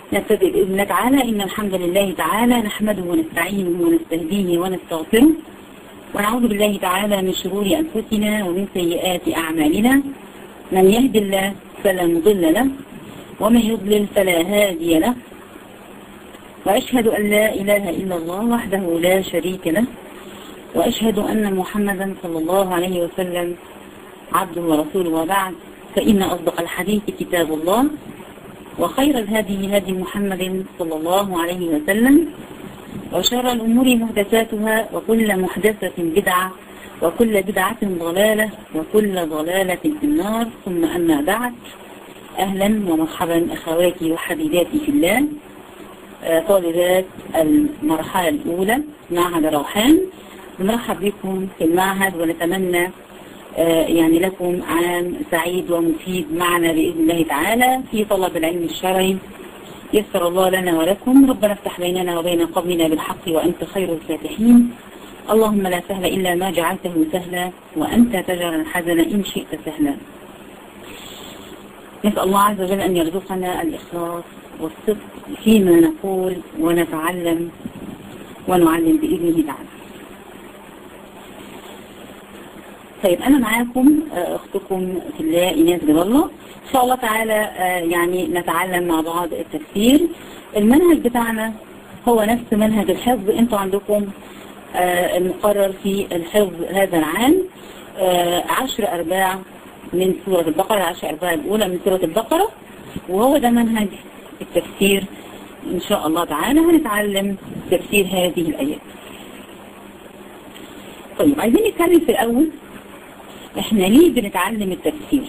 نبتدئ بإذن الله تعالى إن الحمد لله تعالى نحمده ونستعينه ونستهديه ونستغفره ونعوذ بالله تعالى من شرور أنفسنا ومن سيئات أعمالنا من يهد الله فلا مضل له ومن يضلل فلا هادي له وأشهد أن لا إله إلا الله وحده لا شريك له وأشهد أن محمدا صلى الله عليه وسلم عبده ورسوله وبعد فإن أصدق الحديث كتاب الله وخير الهدي هدي محمد صلى الله عليه وسلم وشر الأمور محدثاتها وكل محدثة بدعة وكل بدعة ضلالة وكل ضلالة في النار ثم أما بعد أهلا ومرحبا أخواتي وحبيباتي في الله طالبات المرحلة الأولى معهد روحان نرحب بكم في المعهد ونتمنى يعني لكم عام سعيد ومفيد معنا بإذن الله تعالى في طلب العلم الشرعي يسر الله لنا ولكم ربنا افتح بيننا وبين قومنا بالحق وأنت خير الفاتحين اللهم لا سهل إلا ما جعلته سهلا وأنت تجعل الحزن إن شئت سهلا نسأل الله عز وجل أن يرزقنا الإخلاص والصدق فيما نقول ونتعلم ونعلم بإذنه تعالى طيب أنا معاكم أختكم في الله إيناس جلال الله إن شاء الله تعالى يعني نتعلم مع بعض التفسير المنهج بتاعنا هو نفس منهج الحفظ انتوا عندكم المقرر في الحفظ هذا العام عشر أرباع من سورة البقرة عشر أرباع الأولى من سورة البقرة وهو ده منهج التفسير إن شاء الله تعالى هنتعلم تفسير هذه الآيات طيب عايزين نتكلم في الأول احنا ليه بنتعلم التفسير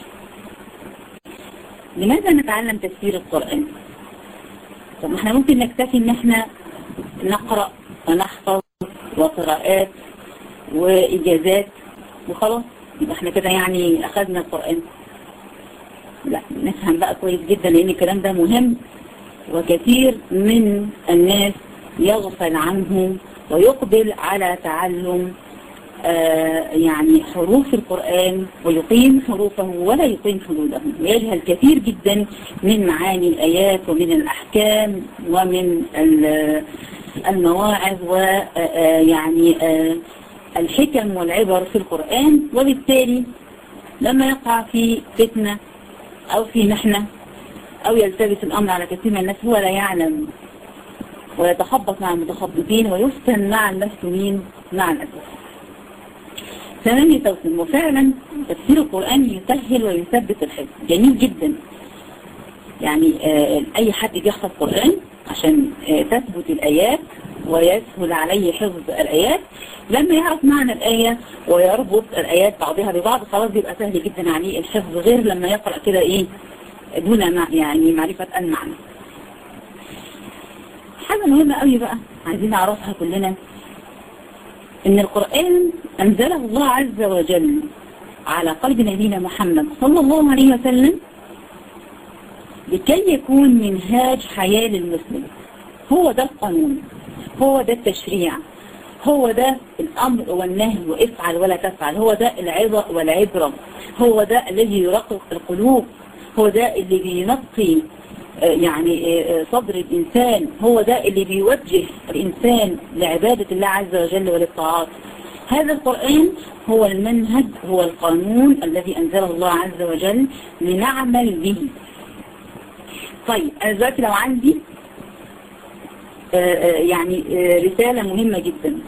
لماذا نتعلم تفسير القرآن طب احنا ممكن نكتفي ان احنا نقرأ ونحفظ وقراءات وإجازات وخلاص يبقى احنا كده يعني أخذنا القرآن لا نفهم بقى كويس جدا لأن الكلام ده مهم وكثير من الناس يغفل عنه ويقبل على تعلم آه يعني حروف القرآن ويقيم حروفه ولا يقيم حدوده ويجهل كثير جدا من معاني الآيات ومن الأحكام ومن المواعظ ويعني آه الحكم والعبر في القرآن وبالتالي لما يقع في فتنة أو في محنة أو يلتبس الأمر على كثير من الناس هو لا يعلم ويتخبط مع المتخبطين ويفتن مع المفتونين مع الأسف ثمانية توسم وفعلا تفسير القرآن يسهل ويثبت الحفظ جميل جدا يعني آه أي حد يحفظ قرآن عشان آه تثبت الآيات ويسهل عليه حفظ الآيات لما يعرف معنى الآية ويربط الآيات بعضها ببعض خلاص بيبقى سهل جدا عليه الحفظ غير لما يقرأ كده إيه دون مع يعني معرفة المعنى حاجة مهمة قوي بقى عايزين نعرفها كلنا ان القرآن انزله الله عز وجل على قلب نبينا محمد صلى الله عليه وسلم لكي يكون منهاج حياة للمسلم هو ده القانون هو ده التشريع هو ده الأمر والنهي وافعل ولا تفعل هو ده العظة والعبرة هو ده الذي يرقق القلوب هو ده اللي بينقي يعني صدر الإنسان هو ده اللي بيوجه الإنسان لعبادة الله عز وجل وللطاعات هذا القرآن هو المنهج هو القانون الذي أنزله الله عز وجل لنعمل به طيب أنا دلوقتي لو عندي يعني رسالة مهمة جدا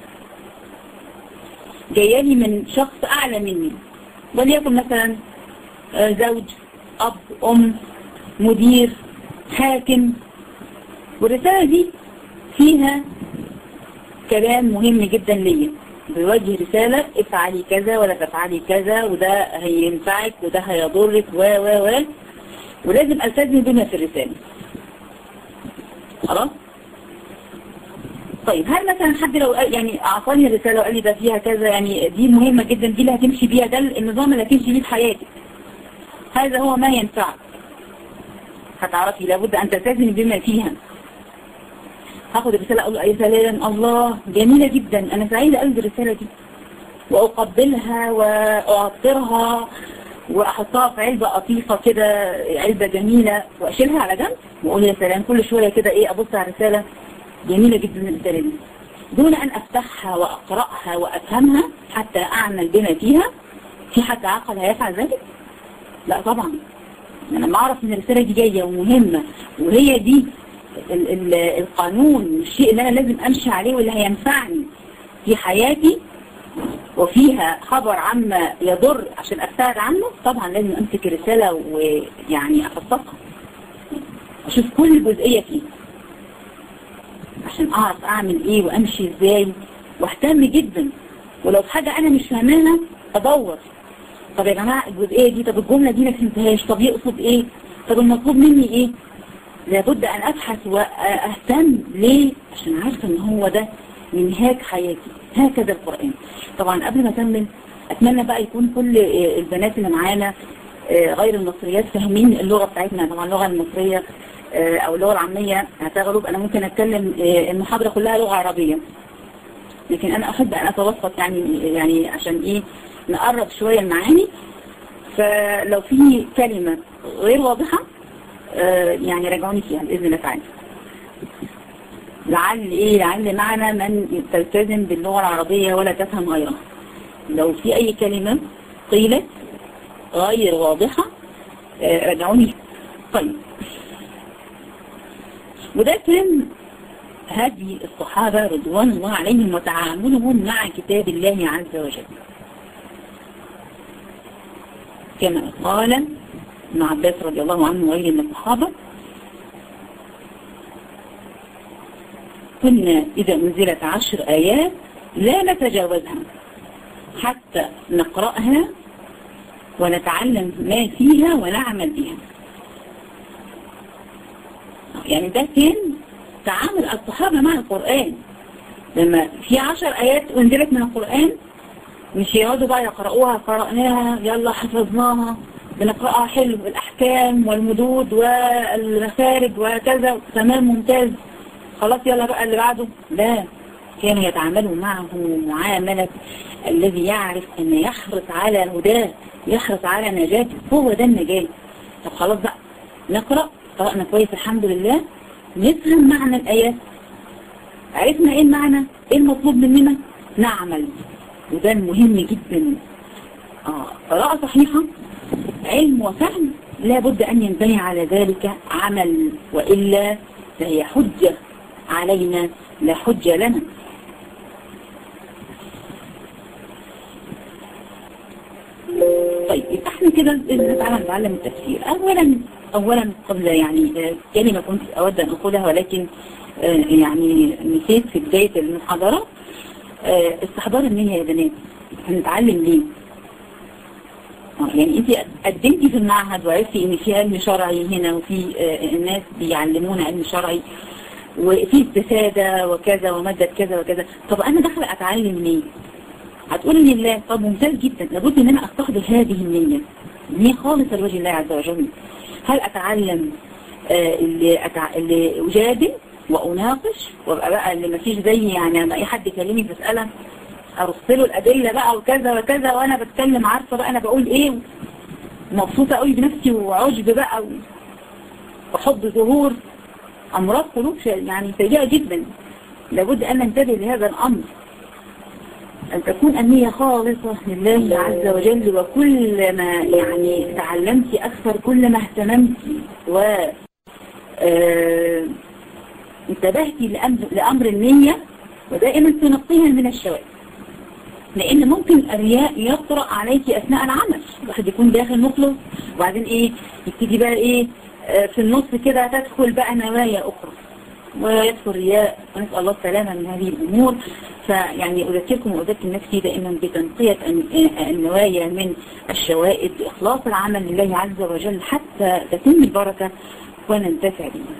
جاية لي من شخص أعلى مني وليكن مثلا زوج أب أم مدير حاكم والرسالة دي فيها كلام مهم جدا ليا بيوجه رسالة افعلي كذا ولا تفعلي كذا وده هينفعك وده هيضرك و و و ولازم التزم بما في الرسالة خلاص طيب هل مثلا حد لو يعني اعطاني الرسالة وقال لي ده فيها كذا يعني دي مهمة جدا دي اللي هتمشي بيها ده النظام اللي هتمشي بيه في حياتك هذا هو ما ينفعك هتعرفي لابد أن تلتزمي بما فيها هاخد الرسالة أقول أي سلام الله جميلة جدا أنا سعيدة قوي بالرسالة دي وأقبلها وأعطرها واحطها في علبة قطيفة كده علبة جميلة واشيلها على جنب واقول يا سلام كل شوية كده ايه ابص على رسالة جميلة جدا الرسالة دي دون ان افتحها واقرأها وافهمها حتى اعمل بما فيها في حد عقل هيفعل ذلك لا طبعا انا لما اعرف ان الرسالة دي جاية ومهمة وهي دي ال ال القانون الشيء اللي انا لازم امشي عليه واللي هينفعني في حياتي وفيها خبر عما يضر عشان ابتعد عنه طبعا لازم امسك الرسالة ويعني افصصها اشوف كل جزئية فيه عشان اعرف اعمل ايه وامشي ازاي واهتم جدا ولو في حاجة انا مش فاهماها ادور طب يا جماعة الجزئية دي طب الجملة دي ما فهمتهاش طب يقصد ايه طب المطلوب مني ايه لابد ان ابحث واهتم ليه عشان عارفة ان هو ده منهاج حياتي هكذا القرآن طبعا قبل ما اكمل اتمنى بقى يكون كل البنات اللي معانا غير المصريات فاهمين اللغة بتاعتنا طبعا اللغة المصرية او اللغة العامية هتغلب انا ممكن اتكلم المحاضرة كلها لغة عربية لكن انا احب ان اتوسط يعني يعني عشان ايه نقرب شوية المعاني فلو في كلمة غير واضحة يعني راجعوني فيها بإذن الله تعالى لعل ايه لعل معنى من تلتزم باللغة العربية ولا تفهم غيرها لو في اي كلمة قيلت غير واضحة راجعوني طيب وده كان هدي الصحابة رضوان الله عليهم وتعاملهم مع كتاب الله عز وجل كما قال ابن عباس رضي الله عنه وغيره من الصحابة كنا إذا أنزلت عشر آيات لا نتجاوزها حتى نقرأها ونتعلم ما فيها ونعمل بها يعني ده كان تعامل الصحابة مع القرآن لما في عشر آيات أنزلت من القرآن مش يقعدوا بقى يقرأوها قرأناها يلا حفظناها بنقرأها حلو الأحكام والمدود والمخارج وكذا تمام ممتاز خلاص يلا بقى اللي بعده لا كانوا يتعاملوا معه معاملة الذي يعرف أن يحرص على هداه يحرص على نجاته هو ده النجاة طب خلاص بقى نقرأ قرأنا كويس الحمد لله نفهم معنى الآيات عرفنا ايه المعنى ايه المطلوب مننا نعمل وده المهم جدا آه. قراءة صحيحة علم وفهم لابد أن ينبني على ذلك عمل وإلا فهي حجة علينا لا حجة لنا طيب احنا كده تعالى نتعلم التفسير اولا اولا قبل يعني كلمة كنت اود ان اقولها ولكن يعني نسيت في بداية المحاضرة استحضار النية يا بنات هنتعلم ليه يعني انت قدمتي في المعهد وعرفتي ان في علم شرعي هنا وفي الناس بيعلمونا علم شرعي وفي استفادة وكذا ومادة كذا وكذا طب انا داخله اتعلم ليه هتقولي لله طب ممتاز جدا لابد ان انا استحضر هذه النية نية خالصة لوجه الله عز وجل هل اتعلم آه اللي, أتع... اللي اجادل واناقش وابقى بقى اللي مفيش زي يعني لما اي حد يكلمني في مسألة ارص له الادلة بقى وكذا وكذا وانا بتكلم عارفة بقى انا بقول ايه مبسوطة قوي بنفسي وعجب بقى وحب ظهور امراض قلوب يعني سيئة جدا لابد ان ننتبه لهذا الامر أن تكون النية خالصة لله عز وجل وكل ما يعني تعلمت أكثر كل ما اهتممت و اه انتبهت لأمر, لأمر النية ودائما تنقيها من الشوائب لأن ممكن الرياء يطرأ عليك أثناء العمل الواحد يكون داخل مخلص وبعدين إيه يبتدي بقى إيه اه في النص كده تدخل بقى نوايا أخرى ويدخل الرياء ونسأل الله السلامة من هذه الأمور فيعني أذكركم وأذكر نفسي دائما بتنقية النوايا من الشوائب بإخلاص العمل لله عز وجل حتى تتم البركة وننتفع بها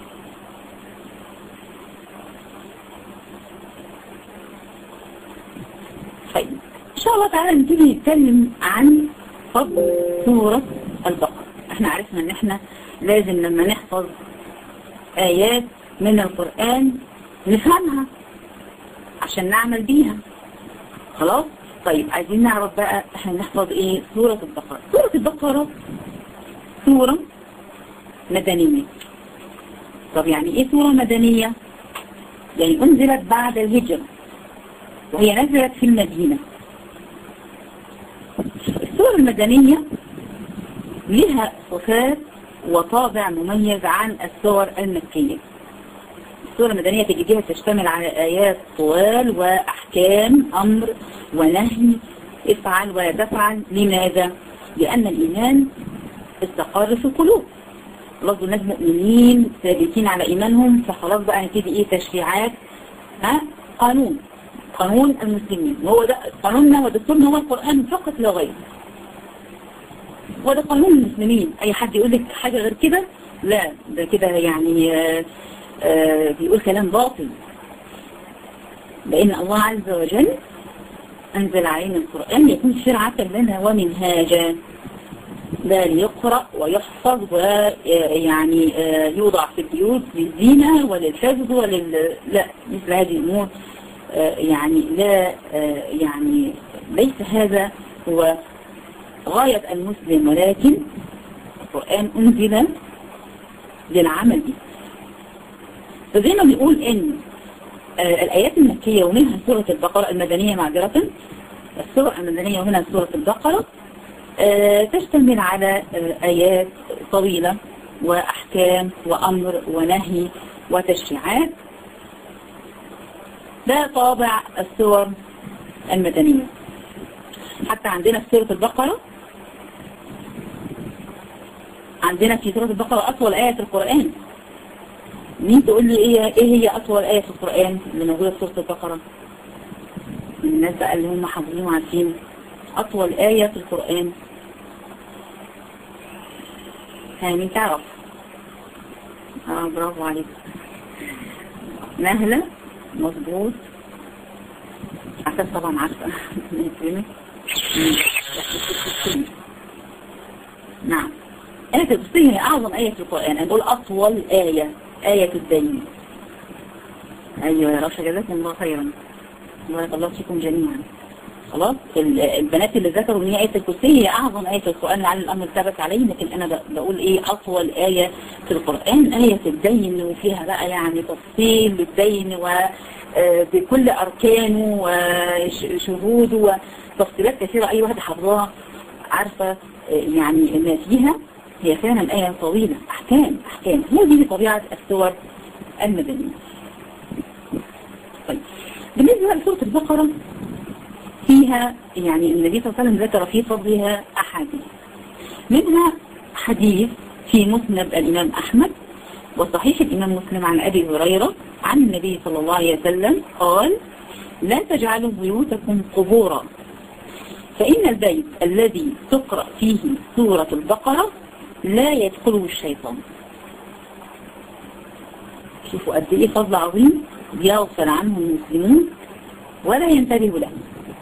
طيب إن شاء الله تعالى نبتدي نتكلم عن فضل سورة البقرة احنا عرفنا ان احنا لازم لما نحفظ آيات من القرآن نفهمها عشان نعمل بيها خلاص طيب عايزين نعرف بقى احنا نحفظ ايه سورة البقرة سورة البقرة سورة مدنية طب يعني ايه سورة مدنية يعني انزلت بعد الهجرة وهي نزلت في المدينة السور المدنية لها صفات وطابع مميز عن السور المكية السورة المدنية تجديها تشتمل على آيات طوال وأحكام أمر ونهي افعل ولا تفعل لماذا؟ لأن الإيمان استقر في القلوب خلاص الناس مؤمنين ثابتين على إيمانهم فخلاص بقى نبتدي إيه تشريعات ها قانون قانون المسلمين وهو ده قانوننا ودستورنا هو القرآن فقط لا غير وده قانون المسلمين أي حد يقول لك حاجة غير كده لا ده كده يعني آآ آآ بيقول كلام باطل لأن الله عز وجل أنزل علينا القرآن يكون شرعة لنا ومنهاجا لا ليقرأ ويحفظ ويعني يوضع في البيوت للزينة وللحفظ ولل لا مثل هذه الأمور يعني لا يعني ليس هذا هو غاية المسلم ولكن القرآن أنزل للعمل به فزي ما بيقول إن الآيات المكية ومنها سورة البقرة المدنية معذرة السورة المدنية ومنها سورة البقرة تشتمل على آيات طويلة وأحكام وأمر ونهي وتشريعات ده طابع السور المدنية حتى عندنا في سورة البقرة عندنا في سورة البقرة أطول آية في القرآن مين تقول لي إيه, إيه هي أطول آية في القرآن اللي موجودة في سورة البقرة الناس بقى اللي هم حافظين وعارفين أطول آية في القرآن ها مين تعرف اه برافو عليك نهلة مظبوط عساس طبعا عارفة نعم آية الكرسي هي أعظم آية في القرآن أنا بقول أطول آية آية الدين أيوة يا رشا جزاكم الله خيرا بارك الله فيكم جميعا خلاص البنات اللي ذكروا ان هي آية الكرسي هي أعظم آية في القرآن لعل الأمر ثبت عليه لكن أنا بقول إيه أطول آية في القرآن آية الدين وفيها بقى يعني تفصيل بالدين وبكل أركانه وشهوده وتفصيلات كثيرة أي واحدة حافظاها عارفة يعني ما فيها هي فعلا آية طويلة أحكام أحكام هي دي طبيعة السور المدنية طيب بالنسبة لسورة البقرة فيها يعني النبي صلى الله عليه وسلم ذكر في فضلها أحاديث منها حديث في مسند الإمام أحمد وصحيح الإمام مسلم عن أبي هريرة عن النبي صلى الله عليه وسلم قال لا تجعلوا بيوتكم قبورا فإن البيت الذي تقرأ فيه سورة البقرة لا يدخله الشيطان شوفوا قد إيه فضل عظيم يغفر عنه المسلمون ولا ينتبه له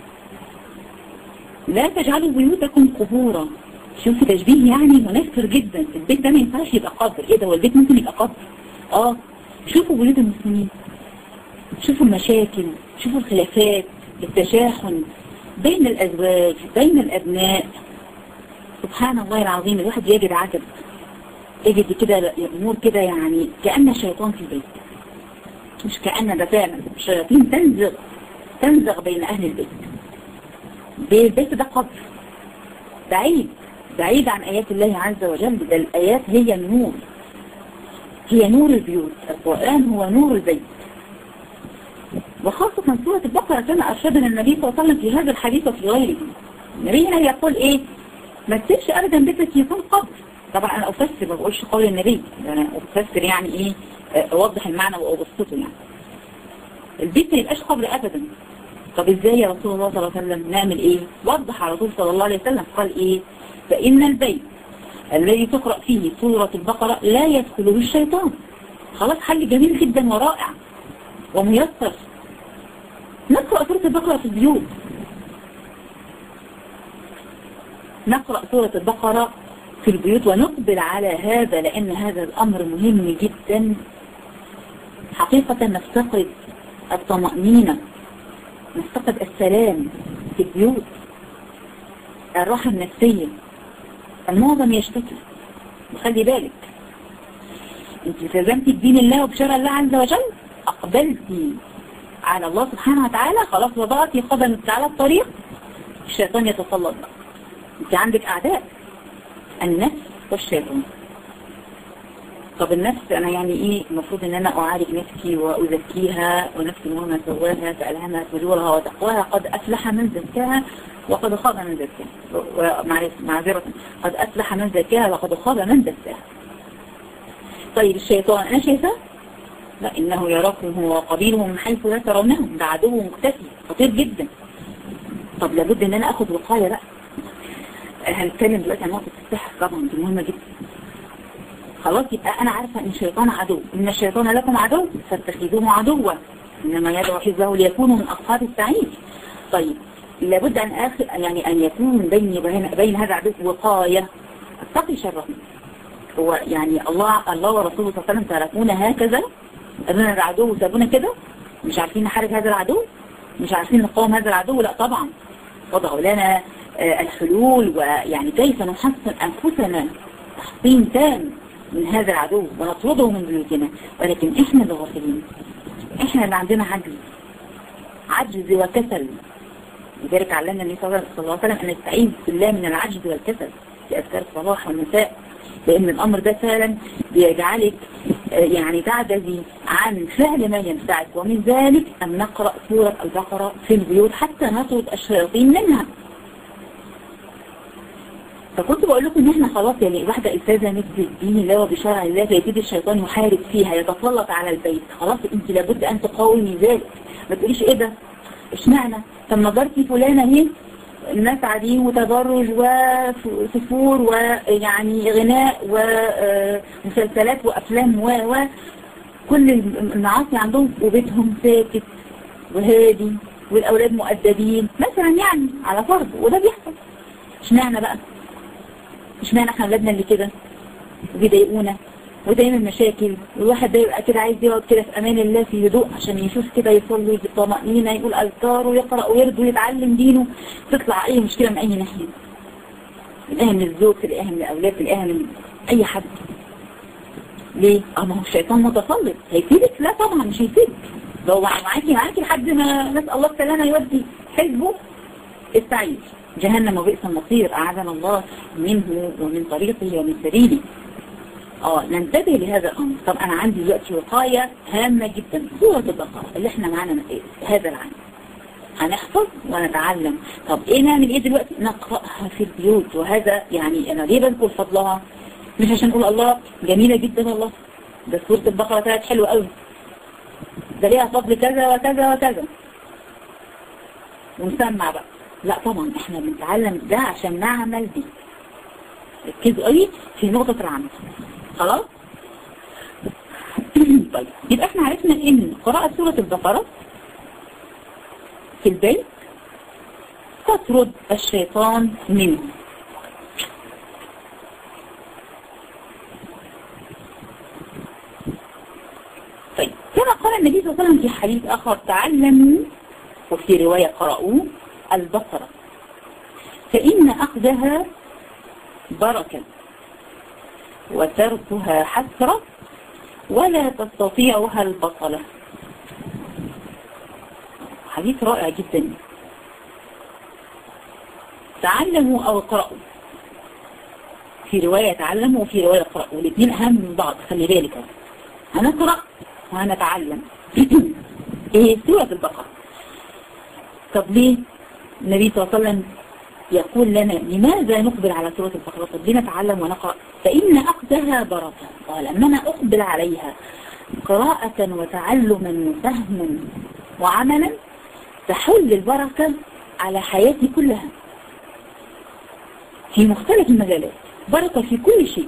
لا تجعلوا بيوتكم قبورا شوف تشبيه يعني منفر جدا البيت ده ما ينفعش يبقى قبر ايه ده هو البيت ممكن يبقى قبر اه شوفوا بيوت المسلمين شوفوا المشاكل شوفوا الخلافات التشاحن بين الازواج بين الابناء سبحان الله العظيم الواحد يجد عجب يجد كده امور كده يعني كأن الشيطان في البيت مش كأن ده فعلا الشياطين تنزغ تنزغ بين اهل البيت البيت ده قبر بعيد بعيد عن آيات الله عز وجل ده الآيات هي النور هي نور البيوت القرآن هو نور البيت وخاصة سورة البقرة كما أرشدنا النبي صلى الله عليه وسلم في هذا الحديث وفي غيره النبي هنا يقول إيه ما تسيبش أبدا بيتك يكون قبر طبعا أنا أفسر ما بقولش قول النبي أنا أفسر يعني إيه أوضح المعنى وأبسطه يعني البيت ما يبقاش قبر أبدا طب ازاي يا رسول الله صلى الله عليه وسلم نعمل ايه وضح على طول صلى الله عليه وسلم قال ايه فإن البيت الذي تقرأ فيه سورة البقرة لا يدخله الشيطان خلاص حل جميل جدا ورائع وميسر نقرأ سورة البقرة في البيوت نقرأ سورة البقرة في البيوت ونقبل على هذا لأن هذا الأمر مهم جدا حقيقة نفتقد الطمأنينة نفتقد السلام في البيوت الراحة النفسية المعظم يشتكي وخلي بالك انت التزمتي بدين الله وبشرع الله عز وجل اقبلتي على الله سبحانه وتعالى خلاص وضعتي قدمك على الطريق الشيطان يتسلط بقى انت عندك اعداء النفس والشيطان طب النفس انا يعني ايه المفروض ان انا اعالج نفسي وازكيها ونفسي وما سواها فالهمها فجورها وتقواها قد افلح من زكاها وقد خاب من زكاها معذرة قد افلح من زكاها وقد خاب من دساها طيب الشيطان انا شايفاه لا انه يراكم هو وقبيله من حيث لا ترونهم ده عدو مختفي خطير جدا طب لابد ان انا اخد وقايه بقى هنتكلم دلوقتي عن نقطه السحر طبعا دي مهمه جدا خلاص يبقى انا عارفه ان الشيطان عدو ان الشيطان لكم عدو فاتخذوه عدوا انما يدعو حزبه ليكونوا من اصحاب السعير طيب لابد ان اخر يعني ان يكون بيني وبين بين هذا العدو وقايه اتقي شره هو يعني الله الله ورسوله صلى الله عليه وسلم تركونا هكذا قالوا العدو وسابونا كده مش عارفين نحارب هذا العدو مش عارفين نقاوم هذا العدو لا طبعا وضعوا لنا الحلول ويعني كيف نحصن انفسنا تحصين تام من هذا العدو ونطرده من بيوتنا ولكن احنا اللي غافلين احنا اللي عندنا عجز عجز وكسل لذلك علمنا النبي صلى الله عليه وسلم ان نستعيذ بالله من العجز والكسل في اذكار الصباح والمساء لان الامر ده فعلا بيجعلك يعني تعجزي عن فعل ما ينفعك ومن ذلك ان نقرأ سورة البقرة في البيوت حتى نطرد الشياطين منها فكنت بقول لكم ان احنا خلاص يعني واحدة التزمت بالدين الله وبشرع الله فيبتدي الشيطان يحارب فيها يتسلط على البيت خلاص انت لابد ان تقاومي ذلك ما تقوليش ايه ده اشمعنى طب نظرتي فلانة اهي الناس قاعدين وتبرج وسفور ويعني غناء ومسلسلات وافلام و و كل المعاصي عندهم وبيتهم ساكت وهادي والاولاد مؤدبين مثلا يعني على فرض وده بيحصل اشمعنى بقى اشمعنى احنا اولادنا اللي كده وبيضايقونا ودايما مشاكل والواحد ده يبقى كده عايز يقعد كده في امان الله في هدوء عشان يشوف كده يصلي بالطمأنينة يقول اذكار ويقرأ ويرد ويتعلم دينه تطلع اي مشكلة من اي ناحية تلاقيها من الزوج تلاقيها من الاولاد تلاقيها من اي حد ليه؟ اه ما هو الشيطان متسلط هيفيدك؟ لا طبعا مش هيفيدك لو معاكي معاكي لحد ما نسأل الله السلامة يودي حزبه استعيذ جهنم وبئس المصير أعاذنا الله منه ومن طريقه ومن سبيله اه ننتبه لهذا الامر طب انا عندي دلوقتي وقاية هامة جدا سورة البقرة اللي احنا معانا هذا العام هنحفظ ونتعلم طب ايه نعمل ايه دلوقتي نقرأها في البيوت وهذا يعني انا ليه بنقول فضلها مش عشان نقول الله جميلة جدا والله ده سورة البقرة طلعت حلوة قوي ده ليها فضل كذا وكذا وكذا ونسمع بقى لا طبعا احنا بنتعلم ده عشان نعمل دي ركزوا قوي في نقطة العمل خلاص طيب يبقى احنا عرفنا ان قراءة سورة البقرة في البيت تطرد الشيطان منه طيب كما قال النبي صلى الله عليه وسلم في حديث آخر تعلموا وفي رواية قرأوا البقرة فإن أخذها بركة وتركها حسرة ولا تستطيعها البطلة حديث رائع جدا تعلموا أو اقرأوا في رواية تعلموا وفي رواية اقرأوا والاثنين أهم من بعض خلي بالك هنقرأ وهنتعلم ايه سورة البقرة طب ليه النبي صلى الله عليه وسلم يقول لنا لماذا نقبل على سورة البقرة طب ليه نتعلم ونقرأ فإن أخذها بركة قال أما أنا أقبل عليها قراءة وتعلما وفهما وعملا تحل البركة على حياتي كلها في مختلف المجالات بركة في كل شيء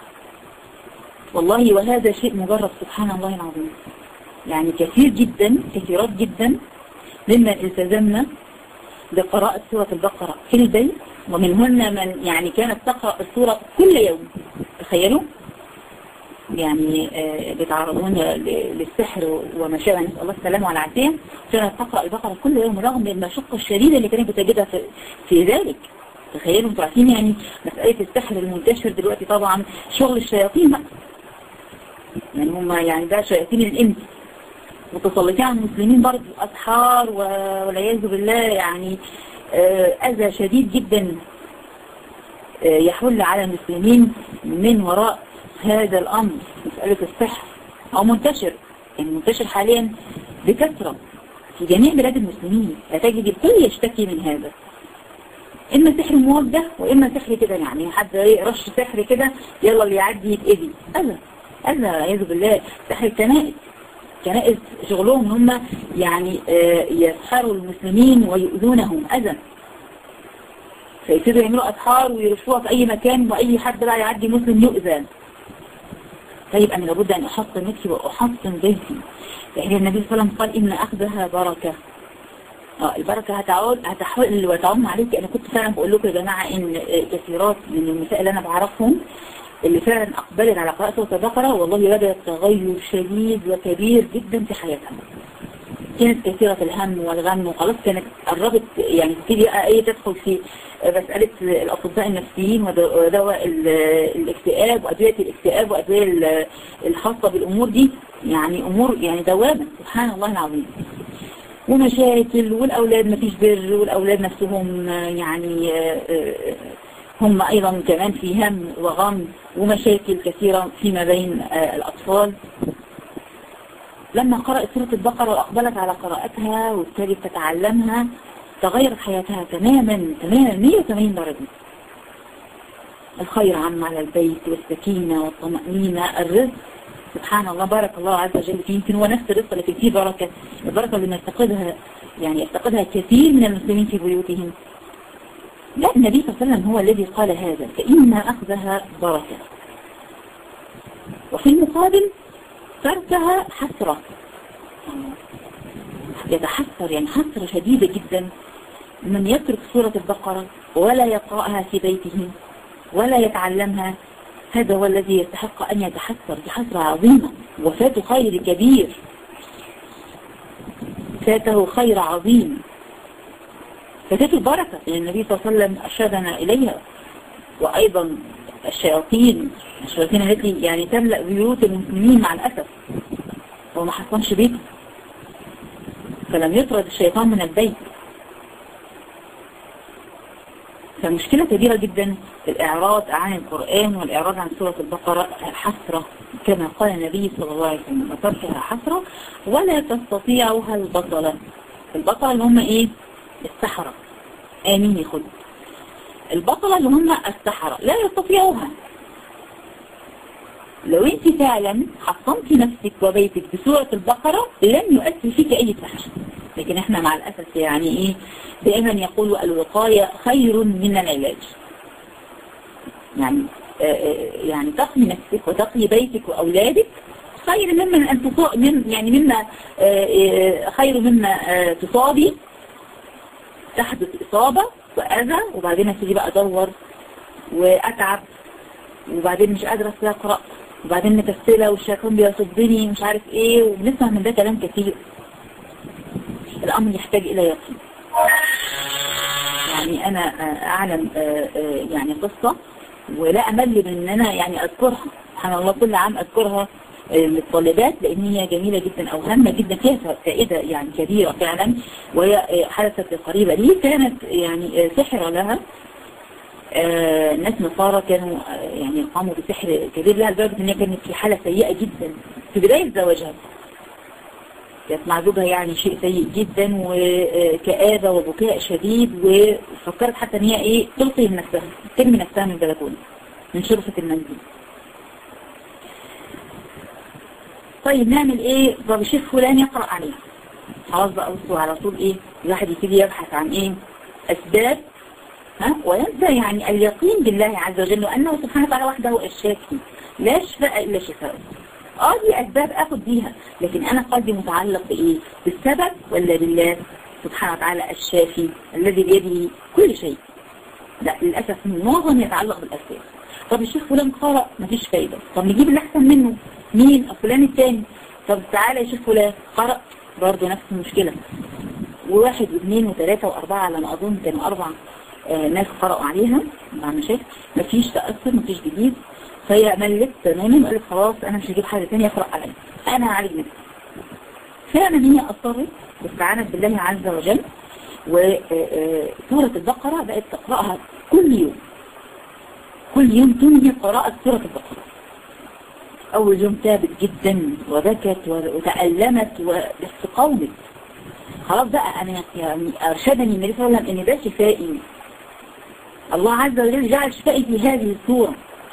والله وهذا شيء مجرد سبحان الله العظيم يعني كثير جدا كثيرات جدا ممن التزمنا بقراءة سورة البقرة في البيت ومنهن من يعني كانت تقرأ السورة كل يوم تخيلوا يعني بيتعرضون للسحر وما شابه نسأل الله السلامة والعافية كانت تقرأ البقرة كل يوم رغم من المشقة الشديدة اللي كانت بتجدها في, في ذلك تخيلوا انتوا عارفين يعني مسألة السحر المنتشر دلوقتي طبعا شغل الشياطين بقى يعني هم يعني ده شياطين الإنس متسلطين على المسلمين برضه أسحار والعياذ بالله يعني أذى شديد جدا يحل على المسلمين من وراء هذا الأمر مسألة السحر أو منتشر يعني منتشر حاليا بكثرة في جميع بلاد المسلمين فتجد الكل يشتكي من هذا إما سحر موجه وإما سحر كده يعني حد رش سحر كده يلا اللي يعدي يتأذي أذى أذى والعياذ بالله سحر الكنائس كنائس شغلهم هم يعني يسحروا المسلمين ويؤذونهم أذى فيبتدوا يعملوا أسحار ويرشوها في أي مكان وأي حد بقى يعدي مسلم يؤذى طيب أنا لابد أن أحصن نفسي وأحصن بيتي يعني النبي صلى الله عليه وسلم قال إن أخذها بركة اه البركة هتعود هتحول وتعم عليك أنا كنت فعلا بقول لكم يا جماعة إن كثيرات من النساء اللي أنا بعرفهم اللي فعلا أقبلت على قراءة سورة البقرة والله بدأت تغير شديد وكبير جدا في حياتها كانت كثيرة الهم والغم وخلاص كانت قربت يعني تبتدي ايه تدخل في مسألة الأطباء النفسيين ودواء الاكتئاب وأدوية الاكتئاب وأدوية الخاصة بالأمور دي يعني أمور يعني دوامة سبحان الله العظيم ومشاكل والأولاد مفيش بر والأولاد نفسهم يعني هم أيضا كمان في هم وغم ومشاكل كثيرة فيما بين الأطفال لما قرأت سورة البقرة وأقبلت على قراءتها وابتدت تتعلمها تغيرت حياتها تماما تماما 180 درجة الخير عم على البيت والسكينة والطمأنينة الرزق سبحان الله بارك الله عز وجل فيه يمكن هو نفس الرزق لكن فيه بركة البركة اللي نفتقدها يعني يفتقدها كثير من المسلمين في بيوتهم لا النبي صلى الله عليه وسلم هو الذي قال هذا فإن أخذها بركة وفي المقابل تركها حسرة يتحسر يعني حسرة شديدة جدا من يترك سورة البقرة ولا يقرأها في بيته ولا يتعلمها هذا هو الذي يستحق أن يتحسر دي حسرة عظيمة وفاته خير كبير فاته خير عظيم فاته البركة لأن النبي صلى الله عليه وسلم أرشدنا إليها وأيضا الشياطين الشياطين التي يعني تملأ بيوت المسلمين مع الأسف هو ما حصنش بيته فلم يطرد الشيطان من البيت فمشكلة كبيرة جدا الإعراض عن القرآن والإعراض عن سورة البقرة حسرة كما قال النبي صلى الله عليه وسلم وتركها حسرة ولا تستطيعها البطلة البطلة اللي هم إيه السحرة آمين خد البطلة اللي هم السحرة لا يستطيعوها لو انت فعلا حصنتي نفسك وبيتك بسورة البقرة لن يؤثر فيك اي سحر لكن احنا مع الاسف يعني ايه دائما يقولوا الوقاية خير من العلاج يعني آآ يعني تقي نفسك وتقي بيتك واولادك خير مما ان تصاب من يعني مما خير مما تصابي تحدث اصابة واذى وبعدين ابتدي بقى ادور واتعب وبعدين مش قادرة اقرأ وبعدين مكسلة والشيطان بيصدني مش عارف ايه وبنسمع من ده كلام كثير الامر يحتاج الى يقين يعني انا اعلم يعني قصة ولا امل من ان انا يعني اذكرها سبحان الله كل عام اذكرها للطالبات لان هي جميلة جدا او هامة جدا فيها فائدة يعني كبيرة فعلا وهي حدثت قريبة لي كانت يعني سحر لها آه ناس نصارى كانوا آه يعني قاموا بسحر كبير لها لدرجة ان هي كانت في حالة سيئة جدا في بداية زواجها كانت مع زوجها يعني شيء سيء جدا وكآبة وبكاء شديد وفكرت حتى ان هي ايه تلقي من نفسها ترمي نفسها من البلكونة من شرفة المنزل طيب نعمل ايه طب الشيخ فلان يقرأ عليها خلاص بقى بصوا على طول ايه الواحد يبتدي يبحث عن ايه اسباب ها وينسى يعني اليقين بالله عز وجل وأنه سبحانه وتعالى وحده الشافي لا شفاء إلا شفاء اه دي أسباب أخذ بيها لكن أنا قلبي متعلق بإيه بالسبب ولا بالله سبحانه وتعالى الشافي الذي بيده كل شيء لا للأسف معظم يتعلق بالأسباب طب الشيخ فلان قرأ مفيش فايدة طب نجيب اللي أحسن منه مين فلان التاني طب تعالى يا شيخ فلان قرأ برضه نفس المشكلة وواحد واثنين وثلاثة وأربعة على ما أظن كانوا أربع آه ناس قرأوا عليها مع مشايخ مفيش تأثر مفيش جديد فهي ملت تماما وقالت خلاص أنا مش هجيب حد تاني يقرأ عليا أنا هعالج نفسي فعلا هي أصرت واستعانت بالله عز وجل وسورة البقرة بقت تقرأها كل يوم كل يوم تنهي قراءة سورة البقرة أول يوم تابت جدا وبكت وتألمت وبس قومت خلاص بقى أنا يعني أرشدني النبي صلى الله عليه وسلم إن ده شفائي الله عز وجل جعل شفائي في هذه السورة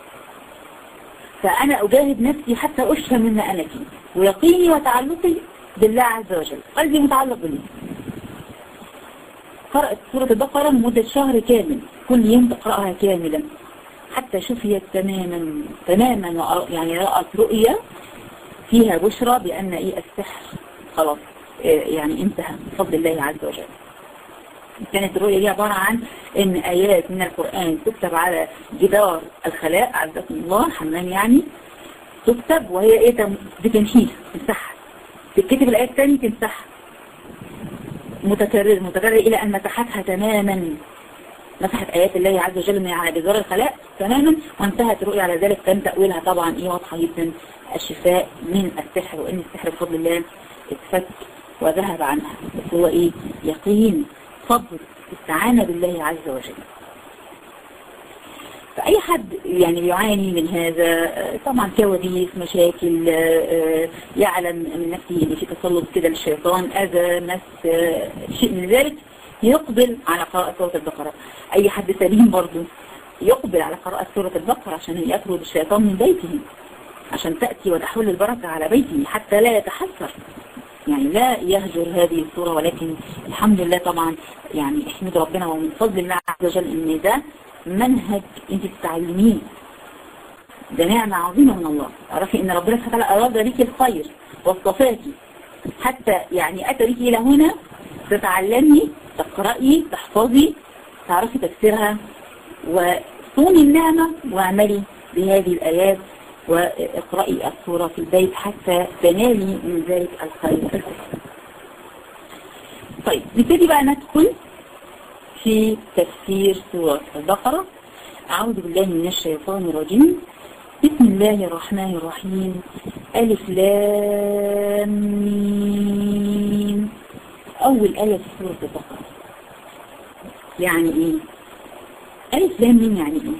فأنا أجاهد نفسي حتى أشفى مما أنا فيه ويقيني وتعلقي بالله عز وجل قلبي متعلق بالله قرأت سورة البقرة لمدة شهر كامل كل يوم تقرأها كاملا حتى شفيت تماما تماما يعني رأت رؤية فيها بشرى بأن إيه السحر خلاص يعني انتهى بفضل الله عز وجل كانت الرؤية دي عبارة عن ان آيات من القرآن تكتب على جدار الخلاء عزكم الله حمام يعني تكتب وهي ايه بتمشيها تمسحها تتكتب الآيات الثانية تمسحها متكرر متكرر إلى أن مسحتها تماما مسحت آيات الله عز وجل من على جدار الخلاء تماما وانتهت الرؤية على ذلك كان تأويلها طبعا إيه واضحة جدا الشفاء من السحر وإن السحر بفضل الله اتفك وذهب عنها بس هو إيه يقين صبر استعانة بالله عز وجل فأي حد يعني بيعاني من هذا طبعا كوابيس مشاكل يعلم من نفسه ان في تسلط كده للشيطان أذى مس شيء من ذلك يقبل على قراءة سورة البقرة أي حد سليم برضه يقبل على قراءة سورة البقرة عشان يطرد الشيطان من بيته عشان تأتي وتحول البركة على بيته حتى لا يتحسر يعني لا يهجر هذه الصورة ولكن الحمد لله طبعا يعني احمد ربنا ومن فضل الله عز وجل ان ده منهج انت تتعلميه ده نعمة عظيمة من الله اعرفي ان ربنا سبحانه وتعالى اراد لك الخير واصطفاكي حتى يعني اتى بك الى هنا تتعلمي تقرأي تحفظي تعرفي تفسيرها وصوني النعمة واعملي بهذه الآيات واقرأي السورة في البيت حتى تنالي من ذلك الخير الكثير طيب نبتدي بقى ندخل في تفسير سورة البقرة أعوذ بالله من الشيطان الرجيم بسم الله الرحمن الرحيم ألف لام ميم أول آية في سورة البقرة يعني إيه؟ ألف لام ميم يعني إيه؟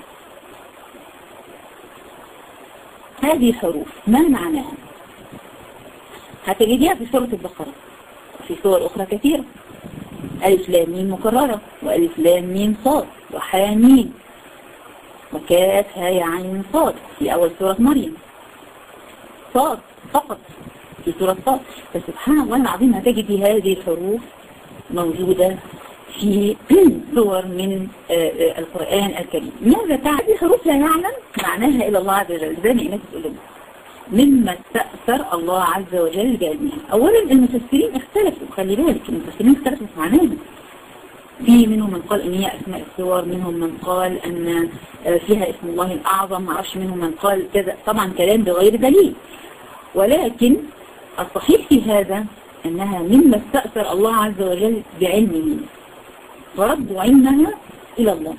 هذه حروف ما معناها هتجديها في سورة البقرة في سور أخرى كثيرة ألف لام ميم مكررة وألف لام ميم صاد وحاميم وكاف هاي عين صاد في أول سورة مريم صاد فقط في سورة صاد فسبحان الله العظيم هتجد هذه الحروف موجودة في سور من القرآن الكريم ماذا تعني هذه الحروف لا يعلم معناها إلى الله عز وجل زي ما الناس تقول مما استأثر الله عز وجل بعلمها أولا المفسرين اختلفوا خلي بالك المفسرين اختلفوا في معناها في منهم من قال ان هي اسماء السور منهم من قال ان فيها اسم الله الاعظم ما اعرفش منهم من قال كذا طبعا كلام بغير دليل ولكن الصحيح في هذا انها مما استأثر الله عز وجل بعلمه ورد علمها الى الله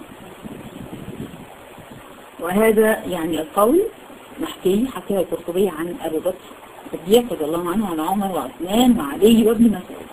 وهذا يعني القول محكي حكاه القرطبي عن ابي بكر الصديق رضي الله عنه وعن عمر وعثمان وعلي وابن مسعود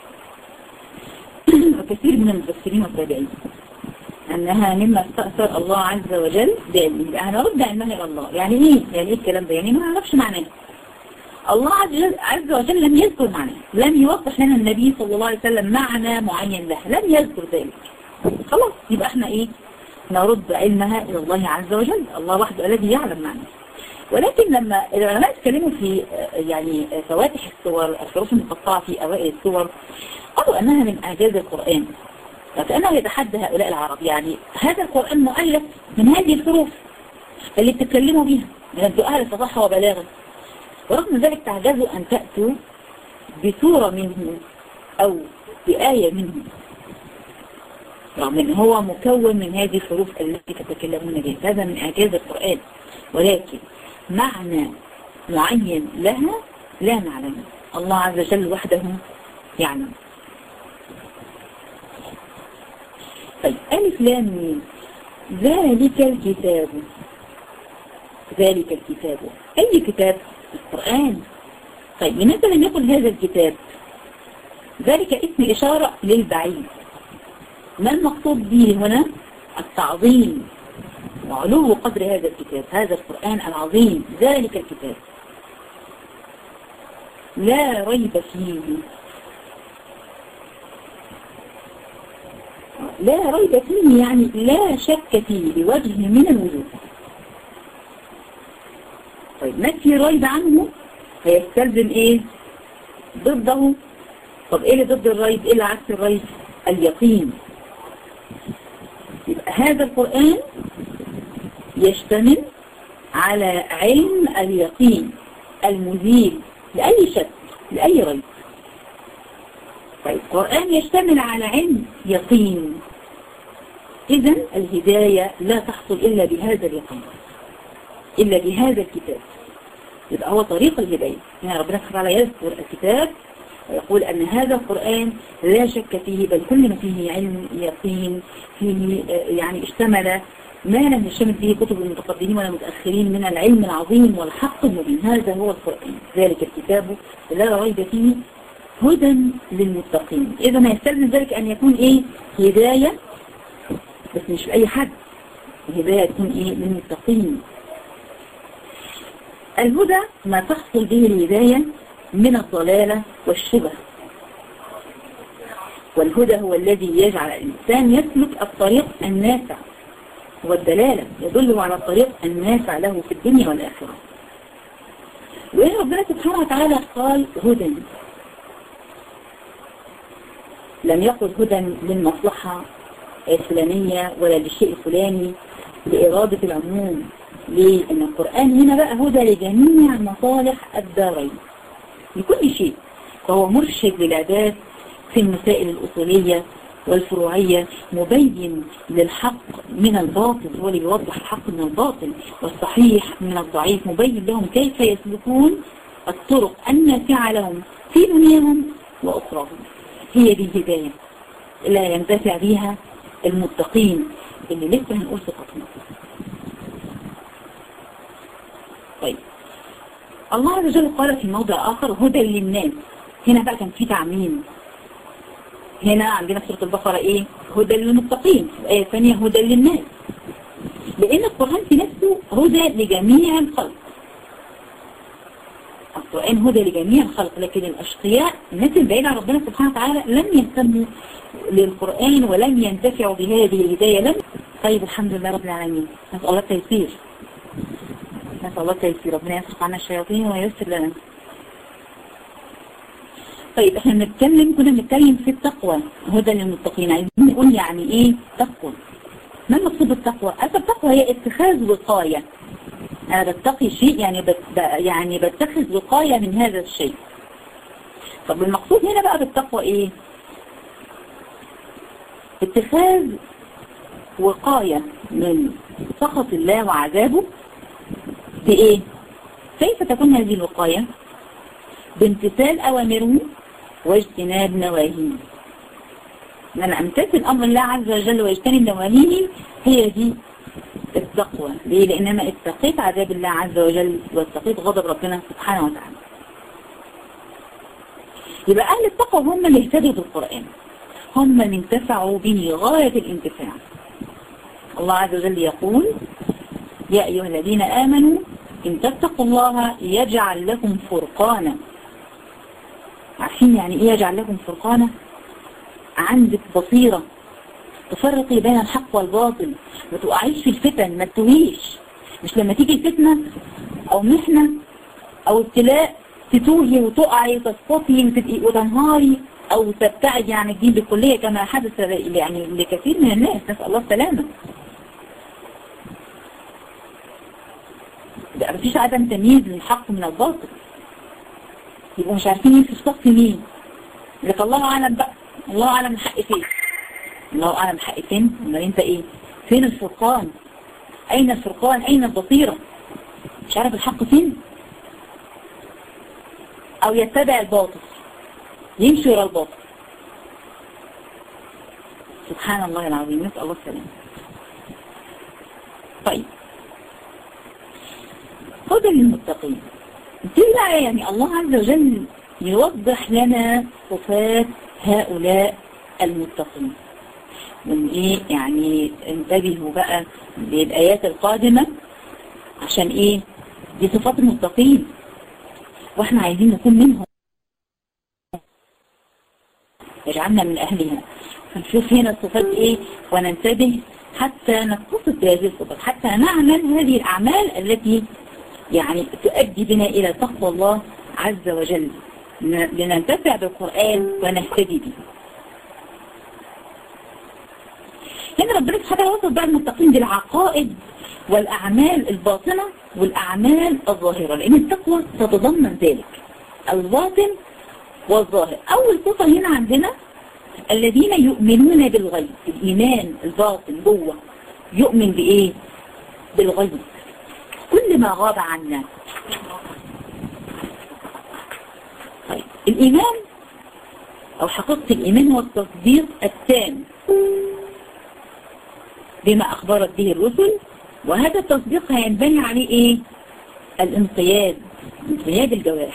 وكثير من المفسرين والتابعين أنها مما استأثر الله عز وجل بعلمه أنا رد علمها إلى الله يعني إيه؟ يعني إيه الكلام ده؟ يعني ما أعرفش معناه الله عز وجل لم يذكر معناه لم يوضح لنا النبي صلى الله عليه وسلم معنى معين له لم يذكر ذلك خلاص يبقى احنا ايه نرد علمها إلى الله عز وجل الله وحده الذي يعلم معناه ولكن لما العلماء اتكلموا في يعني فواتح الصور الحروف المقطعة في أوائل الصور قالوا أنها من إعجاز القرآن فكأنه يتحدى هؤلاء العرب يعني هذا القرآن مؤلف من هذه الحروف اللي بتتكلموا بيها من الدعاء للفصاحة وبلاغة ورغم ذلك تعجزوا أن تأتوا بسورة منه أو بآية منه رغم ان هو مكون من هذه الحروف التي تتكلمون بها هذا من اعجاز القرآن ولكن معنى معين لها لا نعلمه الله عز وجل وحده يعلم طيب ألف لام ميم ذلك الكتاب ذلك الكتاب أي كتاب القرآن طيب لماذا لم يقل هذا الكتاب ذلك اسم إشارة للبعيد ما المقصود به هنا التعظيم وعلو قدر هذا الكتاب هذا القرآن العظيم ذلك الكتاب لا ريب فيه لا ريب فيه يعني لا شك فيه بوجه من الوجوه طيب نفي الريب عنه هيستلزم ايه ضده طب ايه اللي ضد الريب ايه اللي عكس الريب اليقين يبقى هذا القرآن يشتمل على علم اليقين المزيل لأي شك لأي ريب طيب القرآن يشتمل على علم يقين إذا الهداية لا تحصل إلا بهذا اليقين إلا بهذا الكتاب يبقى هو طريق الهداية يعني ربنا سبحانه وتعالى يذكر الكتاب ويقول أن هذا القرآن لا شك فيه بل كل ما فيه علم يقين فيه يعني اشتمل ما لم يشتمل فيه كتب المتقدمين والمتأخرين من العلم العظيم والحق المبين هذا هو القرآن ذلك الكتاب لا ريب فيه هدى للمتقين إذا ما يستلزم ذلك أن يكون إيه هداية بس مش لأي حد الهداية تكون إيه للمتقين الهدى ما تحصل به الهداية من الضلالة والشبه والهدى هو الذي يجعل الإنسان يسلك الطريق النافع والدلالة يدله على الطريق النافع له في الدنيا والآخرة وإن ربنا سبحانه وتعالى قال هدى لم يقل هدى للمصلحة الفلانية ولا للشيء الفلاني لإرادة العموم لأن القرآن هنا بقى هدى لجميع مصالح الدارين لكل شيء فهو مرشد للعباد في المسائل الأصولية والفروعية مبين للحق من الباطل هو اللي بيوضح الحق من الباطل والصحيح من الضعيف مبين لهم كيف يسلكون الطرق النافعة لهم في دنياهم وأخراهم هي دي الهداية لا ينتفع بها المتقين اللي لسه هنقول صفتهم طيب الله عز وجل قال في موضع آخر هدى للناس هنا بقى كان في تعميم هنا عندنا في سورة البقرة ايه هدى للمتقين الآية الثانية هدى للناس لأن القرآن في نفسه هدى لجميع الخلق القرآن هدى لجميع الخلق لكن الأشقياء الناس البعيدة عن ربنا سبحانه وتعالى لم يهتموا للقرآن ولم ينتفعوا بهذه الهداية لم طيب الحمد لله رب العالمين نسأل الله التيسير نسأل الله التيسير ربنا يصرف عنا الشياطين ويسر لنا طيب احنا بنتكلم كنا بنتكلم في التقوى هدى للمتقين عايزين نقول يعني ايه تقوى ما المقصود بالتقوى؟ أصل التقوى هي اتخاذ وقاية أنا بتقي شيء يعني بت... يعني بتخذ وقاية من هذا الشيء طب المقصود هنا بقى بالتقوى ايه؟ اتخاذ وقاية من سخط الله وعذابه بإيه؟ كيف تكون هذه الوقاية؟ بامتثال أوامره واجتناب نواهيه من امتثل أمر الله عز وجل واجتنب نواهيه هي دي التقوى ليه؟ لأنما اتقيت عذاب الله عز وجل واتقيت غضب ربنا سبحانه وتعالى يبقى أهل التقوى هم اللي اهتدوا بالقرآن هم من انتفعوا به غاية الانتفاع الله عز وجل يقول يا أيها الذين آمنوا إن تتقوا الله يجعل لكم فرقانا عارفين يعني إيه يجعل لكم فرقانا عندك بصيرة تفرقي بين الحق والباطل ما تقعيش في الفتن ما تتوهيش مش لما تيجي الفتنة أو محنة أو ابتلاء تتوهي وتقعي وتسقطي وتبقي وتنهاري أو تبتعدي عن الدين بالكلية كما حدث يعني لكثير من الناس نسأل الله السلامة ده مفيش عدم تمييز للحق من الباطل يبقوا مش عارفين يمشوا في صف مين لك الله أعلم بقى الله أعلم الحق فين الله أعلم حق فين أمال أنت إيه فين الفرقان أين الفرقان أين البصيرة مش عارف الحق فين أو يتبع الباطل يمشي ورا الباطل سبحان الله العظيم نسأل الله السلامة طيب هدى للمتقين دي بقى يعني الله عز وجل يوضح لنا صفات هؤلاء المتقين من ايه يعني انتبهوا بقى للآيات القادمة عشان ايه دي صفات المتقين واحنا عايزين نكون منهم يجعلنا من اهلها فنشوف هنا الصفات ايه وننتبه حتى نتصف بهذه الصفات حتى نعمل هذه الاعمال التي يعني تؤدي بنا الى تقوى الله عز وجل لننتفع بالقرآن ونهتدي به هنا ربنا سبحانه وصف بقى المتقين بالعقائد والأعمال الباطنة والأعمال الظاهرة لأن التقوى تتضمن ذلك الباطن والظاهر أول صفة هنا عندنا الذين يؤمنون بالغيب الإيمان الباطن جوه يؤمن بإيه؟ بالغيب كل ما غاب عنا طيب الإيمان أو حقيقة الإيمان هو التصديق التام بما أخبرت به الرسل وهذا التصديق هينبني عليه إيه؟ الانقياد انقياد الجوارح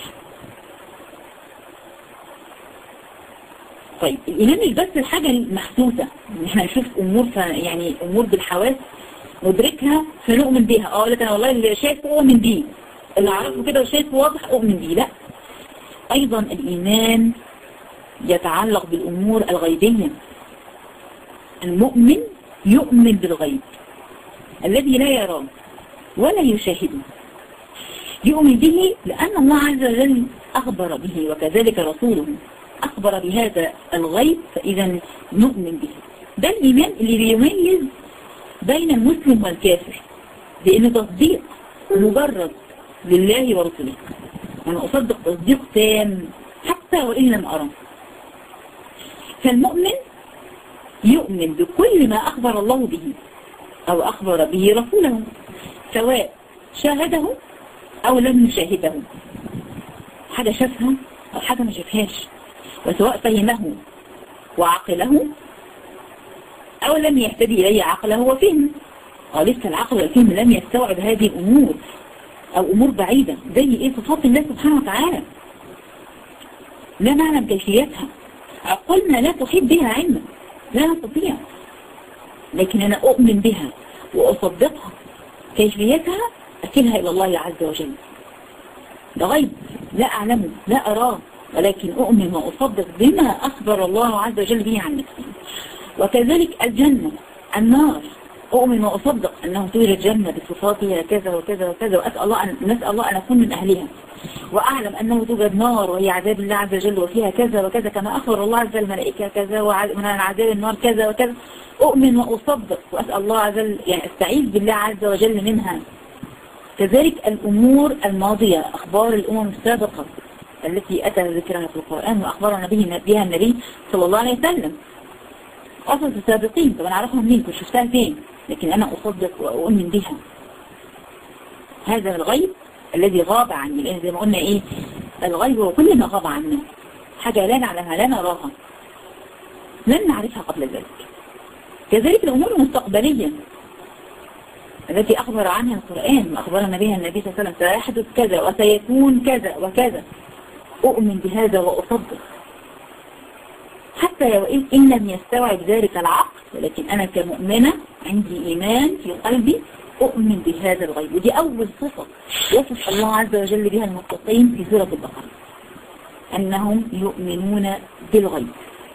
طيب الإيمان مش بس الحاجة المحسوسة إن احنا نشوف أمور ف... يعني أمور بالحواس ندركها فنؤمن بيها اه لكن والله اللي شايفه أؤمن بيه اللي أعرفه كده وشايفه واضح أؤمن بيه لا أيضا الإيمان يتعلق بالأمور الغيبية المؤمن يؤمن بالغيب الذي لا يراه ولا يشاهده يؤمن به لأن الله عز وجل أخبر به وكذلك رسوله أخبر بهذا الغيب فإذا نؤمن به ده الإيمان اللي بيميز بين المسلم والكافر لأنه تصديق مجرد لله ورسوله أنا أصدق تصديق تام حتى وإن لم أرى فالمؤمن يؤمن بكل ما أخبر الله به أو أخبر به رسوله سواء شاهده أو لم يشاهده حاجة شافها أو حاجة ما شافهاش وسواء فهمه وعقله أو لم يهتدي إليه عقله وفهمه أو لسه العقل والفهم لم يستوعب هذه الأمور أو أمور بعيدة زي إيه صفات الله سبحانه وتعالى لا نعلم كيفيتها عقولنا لا تحيط بها علما لا نستطيع لكن أنا أؤمن بها وأصدقها كيفيتها أكلها إلى الله عز وجل ده غيب لا أعلمه لا أراه ولكن أؤمن وأصدق بما أخبر الله عز وجل به عن نفسه وكذلك الجنة النار أؤمن وأصدق أنه توجد جنة بصفاتها كذا وكذا وكذا وأسأل الله أن نسأل الله أن أكون من أهلها وأعلم أنه توجد نار وهي عذاب الله عز وجل وفيها كذا وكذا كما أخبر الله عز وجل الملائكة كذا ومن عذاب النار كذا وكذا أؤمن وأصدق وأسأل الله عز وجل يعني أستعيذ بالله عز وجل منها كذلك الأمور الماضية أخبار الأمم السابقة التي أتى ذكرها في القرآن وأخبرنا به بها النبي صلى الله عليه وسلم أصل السابقين طب أنا أعرفها منين كنت شفتها فين لكن أنا أصدق وأؤمن بها هذا الغيب الذي غاب عني لأن زي ما قلنا إيه الغيب هو كل ما غاب عنا حاجة لا نعلمها لا نراها لن نعرفها قبل ذلك كذلك الأمور المستقبلية التي أخبر عنها القرآن وأخبرنا بها النبي صلى الله عليه وسلم سيحدث كذا وسيكون كذا وكذا أؤمن بهذا وأصدق حتى وإن إن لم يستوعب ذلك العقل ولكن أنا كمؤمنة عندي إيمان في قلبي أؤمن بهذا الغيب ودي أول صفة وصف الله عز وجل بها المتقين في سورة البقرة أنهم يؤمنون بالغيب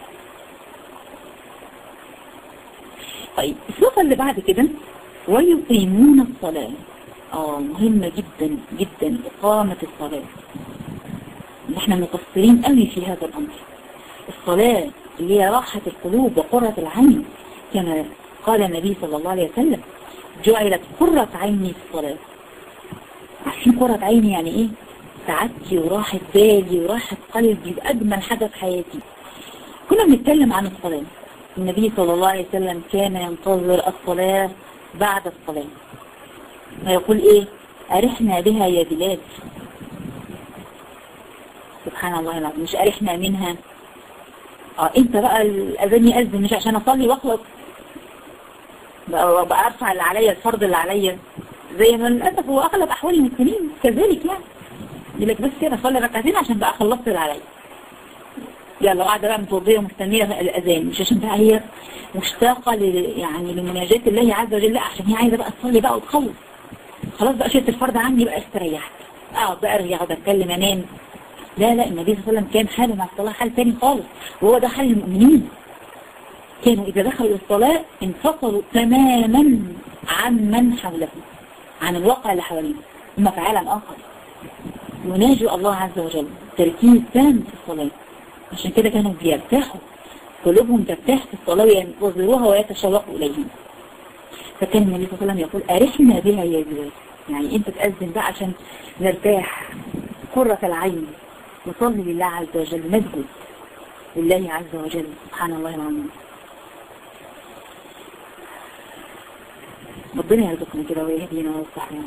طيب الصفة اللي بعد كده ويقيمون الصلاة اه مهمة جدا جدا إقامة الصلاة احنا مقصرين قوي في هذا الأمر الصلاة اللي هي راحة القلوب وقرة العين كما قال النبي صلى الله عليه وسلم جعلت قرة عيني في الصلاة عارفين قرة عيني يعني ايه سعادتي وراحة بالي وراحة قلبي بأجمل حاجة في حياتي كنا بنتكلم عن الصلاة النبي صلى الله عليه وسلم كان ينتظر الصلاة بعد الصلاة ويقول ايه أرحنا بها يا بلاد سبحان الله العظيم مش أرحنا منها اه انت بقى الأذان يأذن مش عشان أصلي واخلص بقى أرفع اللي عليا الفرض اللي عليا زي ما للأسف هو أغلب أحوال المسلمين كذلك يعني يقول لك بس كده صلي ركعتين عشان بقى خلصت اللي عليا يلا قاعدة بقى متوضية ومستنية الأذان مش عشان بقى هي مشتاقة ل... يعني لمناجاة الله عز وجل لا عشان هي عايزة بقى تصلي بقى وتخلص خلاص بقى شلت الفرض عني بقى استريحت اقعد بقى ارجع اقعد اتكلم انام لا لا النبي صلى الله عليه وسلم كان حاله مع الصلاة حال تاني خالص وهو ده حال المؤمنين كانوا إذا دخلوا الصلاة انفصلوا تماما عن من حولهم عن الواقع اللي حواليهم هم في عالم آخر يناجوا الله عز وجل تركيز تام في الصلاة عشان كده كانوا بيرتاحوا قلوبهم ترتاح في الصلاة وينتظروها ويتشوقوا إليها فكان النبي صلى الله عليه وسلم يقول أرحنا بها يا بلال يعني أنت تأذن بقى عشان نرتاح قرة العين نصلي لله عز وجل نسجد لله عز وجل سبحان الله العظيم ربنا يرزقنا كده ويهدينا ويصلح لنا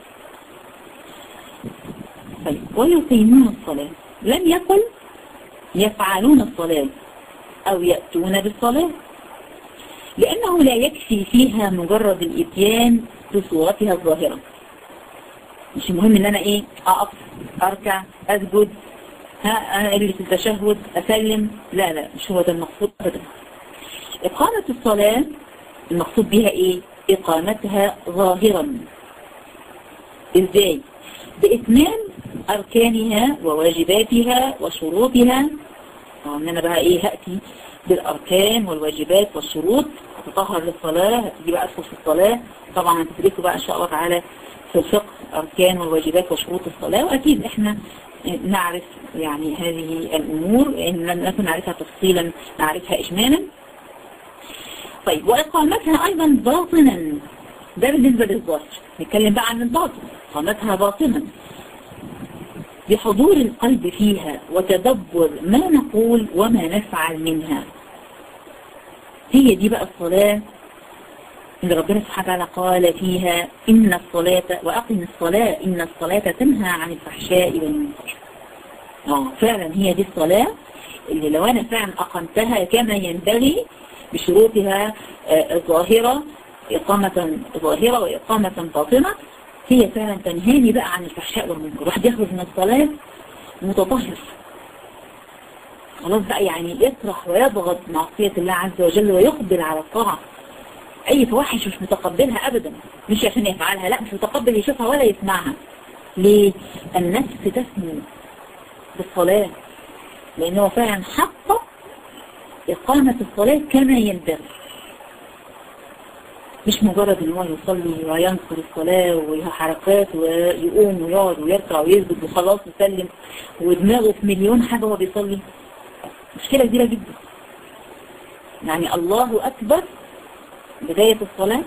طيب ويقيمون الصلاة لم يقل يفعلون الصلاة أو يأتون بالصلاة لأنه لا يكفي فيها مجرد الإتيان بصورتها الظاهرة مش المهم ان انا ايه اقف اركع اسجد ها اللي في التشهد اسلم لا لا مش هو ده المقصود ابدا اقامة الصلاة المقصود بها ايه اقامتها ظاهرا ازاي باتمام اركانها وواجباتها وشروطها ان انا بقى ايه هاتي بالاركان والواجبات والشروط هتطهر للصلاة هتيجي بقى ادخل في الصلاة طبعا هتدركوا بقى ان شاء الله تعالى في الفقه أركان والواجبات وشروط الصلاة وأكيد إحنا نعرف يعني هذه الأمور إن لم نكن نعرفها تفصيلا نعرفها إجمالا طيب وإقامتها أيضا باطنا ده بالنسبة للظاهر نتكلم بقى عن الباطن إقامتها باطنا بحضور القلب فيها وتدبر ما نقول وما نفعل منها هي دي بقى الصلاة إن ربنا سبحانه وتعالى قال فيها إن الصلاة وأقم الصلاة إن الصلاة تنهى عن الفحشاء والمنكر اه فعلا هي دي الصلاة اللي لو أنا فعلا أقمتها كما ينبغي بشروطها الظاهرة إقامة ظاهرة وإقامة باطنة هي فعلا تنهاني بقى عن الفحشاء والمنكر واحد يخرج من الصلاة متطهر خلاص بقى يعني يطرح ويضغط معصية الله عز وجل ويقبل على الطاعة اي فواحش مش متقبلها ابدا مش عشان يفعلها لا مش متقبل يشوفها ولا يسمعها ليه النفس تسمو بالصلاة لانه فعلا حق اقامة الصلاة كما ينبغي مش مجرد ان هو يصلي وينصر الصلاة وحركات ويقوم ويقعد ويركع ويسجد وخلاص يسلم ودماغه في مليون حاجة وهو بيصلي مشكلة كبيرة جدا يعني الله اكبر بداية الصلاة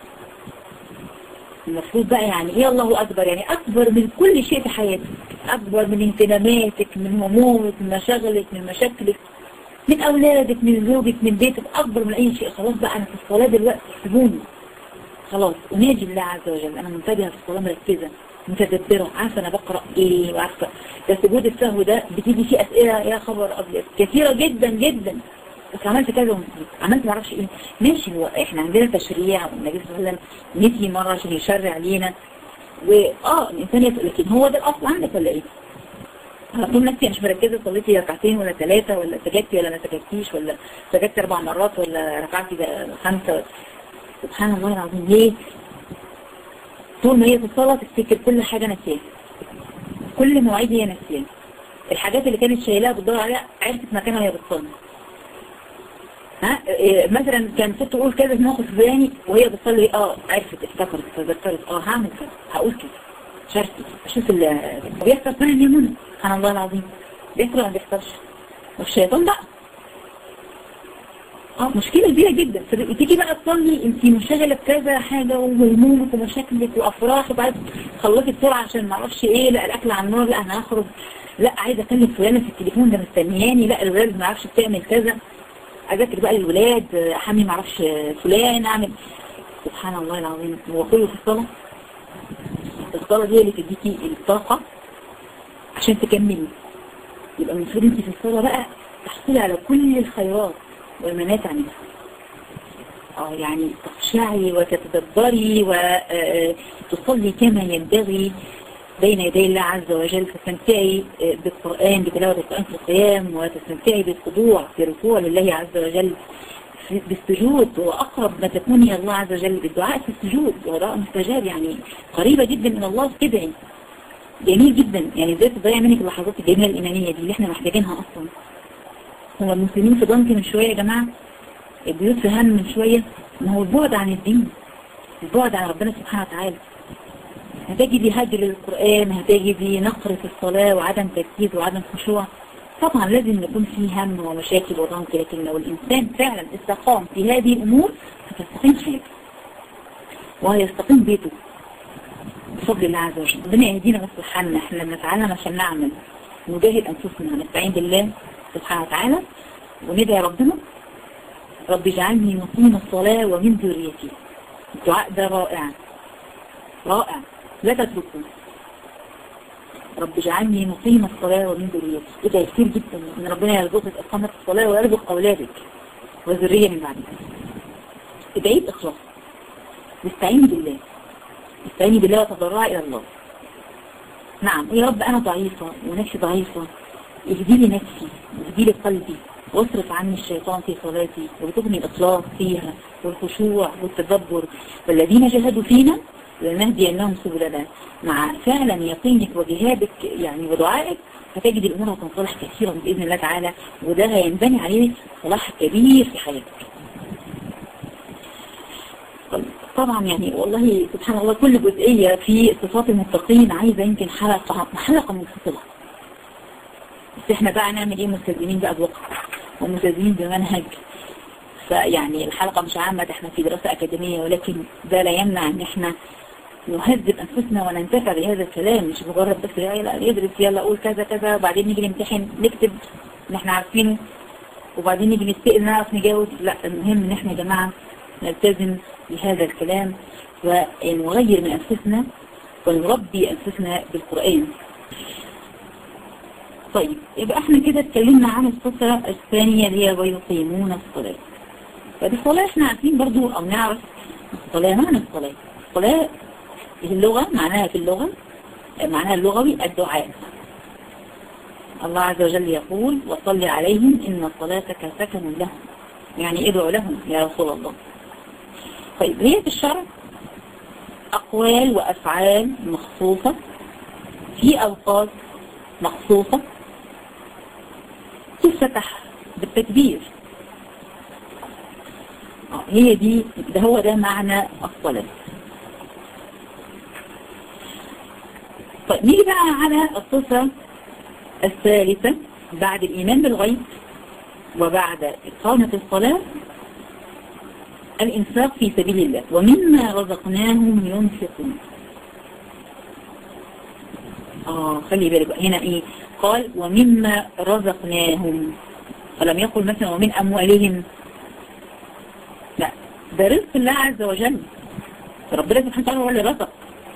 المفروض بقى يعني ايه الله اكبر يعني اكبر من كل شيء في حياتك اكبر من اهتماماتك من همومك من مشاغلك من مشاكلك من اولادك من زوجك من بيتك اكبر من اي شيء خلاص بقى انا في الصلاة دلوقتي سيبوني خلاص اناجي الله عز وجل انا منتبهة في الصلاة مركزة متدبرة عارفة انا بقرأ ايه وعارفة ده سجود السهو ده بتيجي فيه اسئلة يا خبر ابيض كثيرة جدا جدا بس عملت كذا ونسيت عملت معرفش ايه ماشي هو احنا عندنا تشريع والنبي صلى الله عليه وسلم نسي مرة عشان يشرع لينا واه الانسان يسأل لكن هو ده الاصل عندك ولا ايه؟ على طول نفسي مش مركزة صليتي ركعتين ولا ثلاثة ولا سجدتي ولا ما سجدتيش ولا سجدت اربع مرات ولا ركعتي خمسة سبحان الله العظيم ليه؟ طول ما هي في الصلاة تفتكر كل حاجة نسيها كل مواعيد هي نسيها الحاجات اللي كانت شايلاها بتدور عليها عرفت مكانها وهي بتصلي ها إيه مثلا كان ست تقول كذا في موقف فلاني وهي بتصلي اه عرفت افتكرت تذكرت اه هعمل كذا هقول كذا شرطي اشوف اللي بيحصل فعلا يا منى سبحان الله العظيم بيحصل ولا ما بيحصلش والشيطان بقى اه مشكلة كبيرة جدا فتيجي بقى تصلي انت منشغلة بكذا حاجة وهمومك ومشاكلك وافراحك وبعد تخلصي بسرعة عشان ما اعرفش ايه لا الاكل على النار لا انا هخرج لا عايزة اكلم فلانة في التليفون ده مستنياني لا الولاد ما اعرفش بتعمل كذا اذاكر بقى للولاد احمي معرفش فلان اعمل سبحان الله العظيم هو كله في الصلاه الصلاه دي اللي تديكي الطاقه عشان تكملي يبقى المفروض انت في الصلاه بقى تحصلي على كل الخيرات والمنافع منها اه يعني تخشعي وتتدبري وتصلي كما ينبغي بين يدي الله عز وجل تستمتعي بالقرآن بتلاوة القرآن في القيام وتستمتعي بالخضوع في ركوع لله عز وجل بالسجود وأقرب ما تكوني إلى الله عز وجل بالدعاء في السجود ودعاء مستجاب يعني قريبة جدا من الله تدعي جميل جدا يعني ازاي تضيع منك اللحظات الجميلة الإيمانية دي اللي احنا محتاجينها أصلا هو المسلمين في ضنك من شوية يا جماعة البيوت في هم من شوية ما هو البعد عن الدين البعد عن ربنا سبحانه وتعالى هتجدي هجر للقرآن هتجدي نقر في الصلاة وعدم تركيز وعدم خشوع طبعا لازم يكون فيه هم ومشاكل وضنك لكن لو الإنسان فعلا استقام في هذه الأمور هتستقيم حياته وهيستقيم بيته بفضل الله عز وجل ربنا يهدينا ويصلح حالنا احنا بنتعلم عشان نعمل نجاهد أنفسنا نستعين بالله سبحانه وتعالى وندعي ربنا رب اجعلني مقيم الصلاة ومن ذريتي الدعاء ده رائع رائع لا تتركوه رب اجعلني مقيم الصلاة ومن ذريتي ايه ده كتير جدا ان ربنا يرزقك اقامة الصلاة ويرزق اولادك وذرية من بعدك ادعي باخلاص واستعيني بالله استعيني بالله وتضرعي الى الله نعم يا رب انا ضعيفة ونفسي ضعيفة اهدي لي نفسي واهدي لي قلبي واصرف عني الشيطان في صلاتي وارزقني الإخلاص فيها والخشوع والتدبر والذين جاهدوا فينا لنهدينهم سبلنا مع فعلا يقينك وجهادك يعني ودعائك هتجد الأمور هتنصلح كثيرا بإذن الله تعالى وده هينبني عليه صلاح كبير في حياتك طبعا يعني والله سبحان الله كل جزئية في صفات المتقين عايزة يمكن حلقة حلقة منفصلة بس احنا بقى نعمل ايه ملتزمين بقى بوقت وملتزمين بمنهج فيعني الحلقة مش عامة احنا في دراسة أكاديمية ولكن ده لا يمنع ان احنا نهذب أنفسنا وننتفع بهذا الكلام مش مجرد بس يلا يدرس يلا قول كذا كذا وبعدين نيجي نمتحن نكتب اللي احنا عارفينه وبعدين نيجي نستقل نعرف نجاوب لا المهم ان احنا يا جماعة نلتزم بهذا الكلام ونغير من أنفسنا ونربي أنفسنا بالقرآن طيب يبقى احنا كده اتكلمنا عن الصفة الثانية اللي هي ويقيمون الصلاة فدي الصلاة احنا عارفين برضو او نعرف الصلاة معنى الصلاة الصلاة في اللغة معناها في اللغة معناها اللغوي الدعاء الله عز وجل يقول وصل عليهم إن صلاتك سكن لهم يعني ادعوا لهم يا رسول الله طيب هي في الشرع أقوال وأفعال مخصوصة في أوقات مخصوصة تفتح بالتكبير هي دي ده هو ده معنى الصلاة طيب نيجي بقى على الصفة الثالثة بعد الإيمان بالغيب وبعد إقامة الصلاة الإنفاق في سبيل الله ومما رزقناهم ينفقون آه خلي بالك بقى هنا إيه قال ومما رزقناهم ولم يقل مثلا ومن أموالهم لا ده رزق الله عز وجل ربنا سبحانه وتعالى هو اللي رزق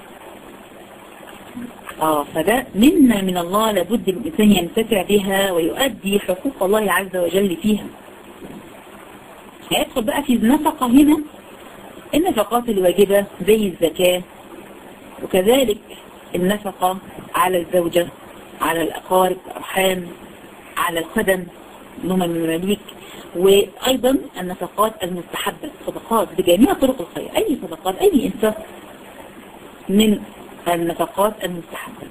اه فده منا من الله لابد الإنسان ينتفع بها ويؤدي حقوق الله عز وجل فيها هيدخل بقى في النفقة هنا النفقات الواجبة زي الزكاة وكذلك النفقة على الزوجة على الأقارب الأرحام على الخدم نوم المماليك وأيضا النفقات المستحبة الصدقات بجميع طرق الخير أي صدقات أي إنفاق من النفقات المستحبة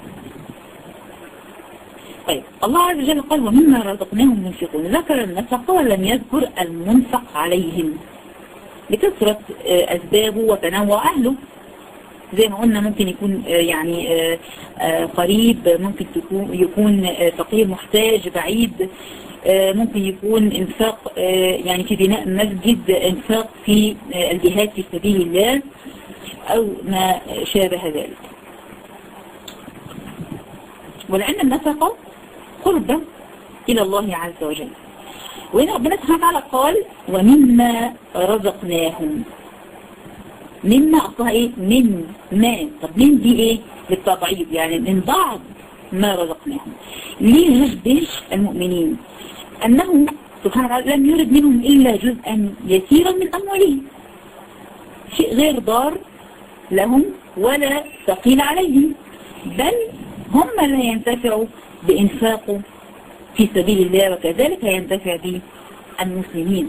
طيب الله عز وجل قال ومما رزقناهم ينفقون ذكر النفقة ولم يذكر المنفق عليهم لكثرة أسبابه وتنوع أهله زي ما قلنا ممكن يكون يعني قريب ممكن تكون يكون فقير محتاج بعيد ممكن يكون انفاق يعني في بناء مسجد انفاق في الجهاد في سبيل الله أو ما شابه ذلك ولأن النفقة قربة إلى الله عز وجل وهنا ربنا سبحانه وتعالى قال ومما رزقناهم مما أصلها إيه من ما طب من دي إيه للتبعيض يعني من بعض ما رزقناهم ليه يخبر المؤمنين أنه سبحانه وتعالى لم يرد منهم إلا جزءا يسيرا من أموالهم شيء غير ضار لهم ولا ثقيل عليهم بل هم اللي ينتفعوا بإنفاقه في سبيل الله وكذلك ينتفع به المسلمين